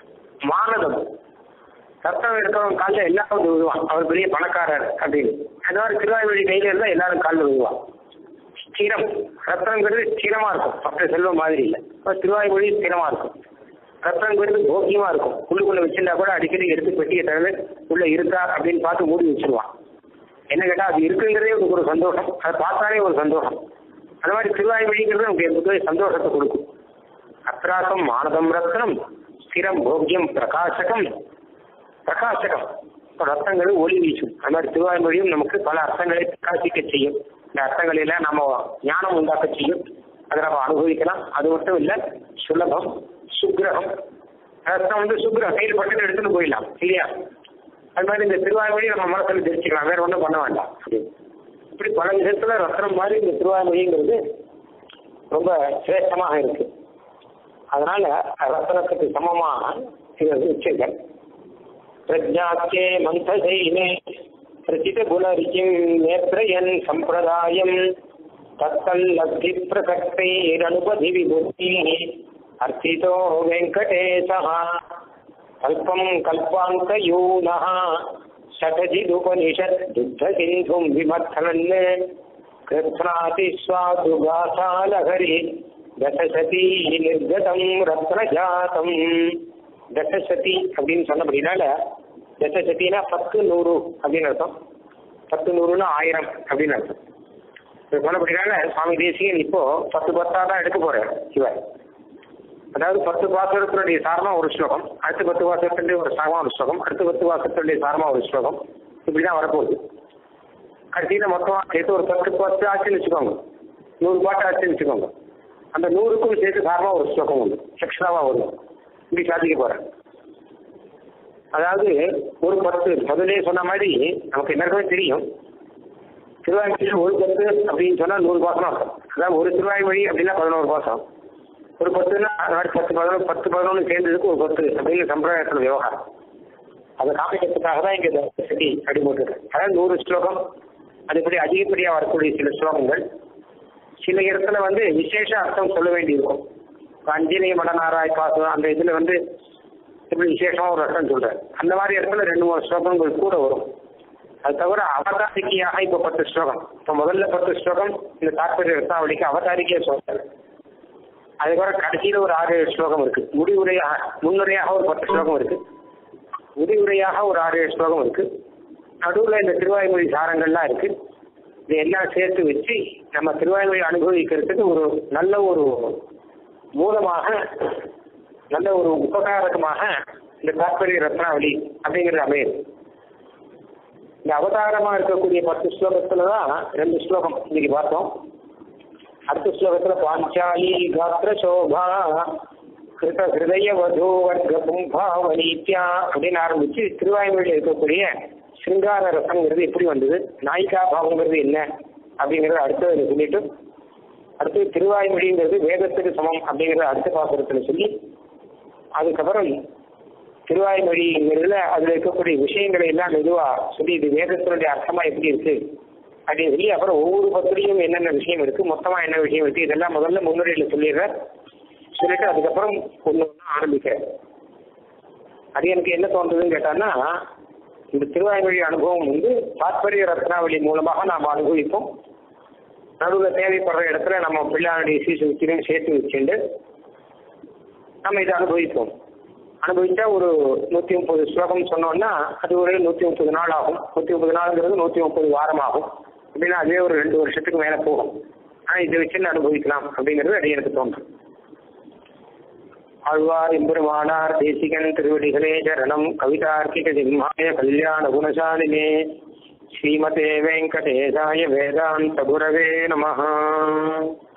மானதம் ரத்தம் இருக்கிறவன் காலில் எல்லாரும் விழுவான் அவர் பெரிய பணக்காரர் அப்படின்னு அந்த மாதிரி திருவாய்மொழி கையில இருந்தா எல்லாரும் காலில் விழுவான் ஸ்திரம் ரத்தங்கிறது ஸ்திரமா இருக்கும் மற்ற செல்வம் மாதிரி இல்லை அப்ப திருவாய்மொழி ஸ்திரமா இருக்கும் ரத்தங்கிறது போக்கியமா இருக்கும் உள்ளுக்குள்ள வச்சிருந்தா கூட அடிக்கடி எடுத்து பெட்டியை தவிர உள்ள இருக்கா அப்படின்னு பார்த்து மூடி வச்சிருவான் என்ன கேட்டா அது இருக்குங்கிறதே உங்களுக்கு ஒரு சந்தோஷம் அதை பார்த்தாலே ஒரு சந்தோஷம் அந்த மாதிரி திருவாய்மொழிங்கிறது நமக்கு எனக்கு சந்தோஷத்தை கொடுக்கும் அத்ராசம் மானதம் ரத்னம் ஸ்திரம் போக்கியம் பிரகாசகம் பிரகாசகம் இப்போ ரத்தங்கள் ஒளி வீசும் அந்த மாதிரி திருவாய்மொழியும் நமக்கு பல அர்த்தங்களை பிரகாசிக்க செய்யும் இந்த அர்த்தங்களை எல்லாம் நம்ம ஞானம் உண்டாக்க செய்யும் அதை நம்ம அனுபவிக்கலாம் அது மட்டும் இல்ல சுலபம் சுக்கிரகம் ரத்தம் வந்து சுக்கிரம் கையில் பட்டு எடுத்துட்டு போயிடலாம் இல்லையா அது மாதிரி இந்த திருவாய்மொழி நம்ம மனசுல தெரிஞ்சுக்கலாம் வேற ஒன்றும் பண்ண வேண்டாம் இப்படி பல விதத்துல ரத்னம் மாதிரி இந்த திருவாய்மொழிங்கிறது ரொம்ப சிரேஷ்டமாக இருக்கு அதனால ரத்னத்துக்கு சமமாக இது வந்து உச்சங்கள் பிரஜாக்கே மந்தசைனே பிரசித குணரிச்சிம் நேத்ரயன் சம்பிரதாயம் தத்தல்லப்தி பிரசக்தைரனுபதி விபுத்தி அர்த்திதோ வெங்கடேசः கல்பம் கல்பாந்தயூனः शतजिदुपनिषत् दुग्धसिन्धुं विमथन् कृत्नाति स्वादुगासालहरि தசசதி நிர்கதம் ரத்னஜாதம் தசசதி அப்படின்னு சொன்னபடினால தசசதினா பத்து நூறு அப்படின்னு அர்த்தம் பத்து நூறுனா ஆயிரம் அப்படின்னு அர்த்தம் இது சொன்னபடினால சுவாமி தேசிகன் இப்போ பத்து பத்தா தான் எடுக்க போறாரு இவர் அதாவது பத்து பாசுரத்தினுடைய சாரமா ஒரு ஸ்லோகம் அடுத்த பத்து பாசுரத்தினுடைய ஒரு சாரமா ஒரு ஸ்லோகம் அடுத்த பத்து பாசுரத்தினுடைய சாரமா ஒரு ஸ்லோகம் இப்படிதான் வரப்போகுது கடைசியில மொத்தமா சேர்த்து ஒரு பத்து பத்து ஆச்சுன்னு வச்சுக்கோங்க நூறு பாட்டு ஆச்சுன்னு வச்சுக்கோங்க அந்த நூறுக்கும் சேர்த்து சாரமா ஒரு ஸ்லோகம் உண்டு எக்ஸ்ட்ராவா வரும் இப்படி சாதிக்க போறேன் அதாவது ஒரு பத்து முதலே சொன்ன மாதிரி நமக்கு எல்லாருக்குமே தெரியும் திருவாய்மொழியில் ஒரு பத்து அப்படின்னு சொன்னா நூறு பாசனம் அர்த்தம் அதாவது ஒரு திருவாய்மொழி அப்படின்னா பதினோரு பாசம் ஒரு பத்துன்னா அது மாதிரி பத்து பதினொன்று பத்து பதினொன்று சேர்ந்ததுக்கு ஒரு பத்து அப்படின்னு சம்பிரதாயத்தில் விவகாரம் அதை காமிக்கிறதுக்காக தான் இங்கே சரி அடி போட்டுருக்கேன் அதாவது நூறு ஸ்லோகம் அதுபடி அதிகப்படியாக வரக்கூடிய சில ஸ்லோகங்கள் சில இடத்துல வந்து விசேஷ அர்த்தம் சொல்ல வேண்டியிருக்கும் இப்போ அஞ்சலி மடநாராய் பாசம் அந்த இதில் வந்து இப்படி விசேஷமாக ஒரு அர்த்தம் சொல்கிறேன் அந்த மாதிரி இடத்துல ரெண்டு மூணு ஸ்லோகங்கள் கூட வரும் அது தவிர அவதாரிக்கையாக இப்போ பத்து ஸ்லோகம் இப்போ முதல்ல பத்து ஸ்லோகம் இந்த தாற்பரிய ரத்னாவளிக்கு அவதாரிக்கையை சொல்றாரு அதுக்கப்புறம் கடைசியில் ஒரு ஆறு ஏழு ஸ்லோகம் இருக்கு முடிவுரையாக முன்னுரையாக ஒரு பத்து ஸ்லோகம் இருக்கு முடிவுரையாக ஒரு ஆறு ஏழு ஸ்லோகம் இருக்கு நடுவில் இந்த திருவாய்மொழி சாரங்கள்லாம் இருக்கு இது எல்லாம் சேர்த்து வச்சு நம்ம திருவாய்மொழி அனுபவிக்கிறதுக்கு ஒரு நல்ல ஒரு மூலமாக நல்ல ஒரு உபகாரகமாக இந்த தாற்பரிய ரத்னாவளி அப்படிங்கிறது அமையுது இந்த அவதாரமா இருக்கக்கூடிய பத்து ஸ்லோகத்துல தான் ரெண்டு ஸ்லோகம் இன்னைக்கு பார்த்தோம் அடுத்த ஸ்லோகத்துல பாஞ்சாலி காத்திர சோபா கிருத ஹிருதய வது வர்க்க பும்பாவனீத்யா அப்படின்னு ஆரம்பிச்சு திருவாய்மொழியில் இருக்கக்கூடிய சிங்கார ரசங்கிறது எப்படி வந்தது நாயிகா பாவங்கிறது என்ன அப்படிங்கறத அடுத்தது சொல்லிட்டு அடுத்து திருவாய்மொழிங்கிறது வேதத்துக்கு சமம் அப்படிங்கறத அடுத்த பாசுரத்துல சொல்லி அதுக்கப்புறம் திருவாய்மொழிங்கிறதுல அதுல இருக்கக்கூடிய விஷயங்களை எல்லாம் மெதுவா சொல்லி இது வேதத்தினுடைய அர்த்தமா எப்படி இருக்கு அப்படின்னு சொல்லி அப்புறம் ஒவ்வொரு பத்திரியும் என்னென்ன விஷயம் இருக்கு மொத்தமா என்ன விஷயம் இருக்கு இதெல்லாம் முதல்ல முன்னுரையில சொல்லிடுறேன் சொல்லிட்டு அதுக்கப்புறம் ஒன்று ஒன்று ஆரம்பிக்கிறேன் அது எனக்கு என்ன தோன்றதுன்னு கேட்டான்னா இந்த திருவாய்மொழி அனுபவம் வந்து தாத்பரிய ரத்னாவளி மூலமாக நாம் அனுபவிப்போம் நடுவில் தேவைப்படுற இடத்துல நம்ம பிள்ளையானுடைய சீசுத்திலையும் சேர்த்து வச்சுட்டு நம்ம இதை அனுபவிப்போம் அனுபவிச்சா ஒரு நூற்றி முப்பது ஸ்லோகம் சொன்னோம்னா அது ஒரு நூற்றி முப்பது நாள் ஆகும் நூற்றி முப்பது நாளுங்கிறது நூற்றி முப்பது வாரம் ஆகும் அப்படின்னா அதுவே ஒரு ரெண்டு வருஷத்துக்கு மேலே போகும் ஆனால் இதை வச்சு அனுபவிக்கலாம் அப்படிங்கிறது அது எனக்கு தோன்றும் ஆழ்வார் எம்பெருமானார் தேசிகன் திருவடிகளே சரணம் கவிதார்க்கிக சிம்மாய கல்யாண குணசாலினே ஸ்ரீமதே வெங்கடேசாய வேதாந்த குரவே நமஹ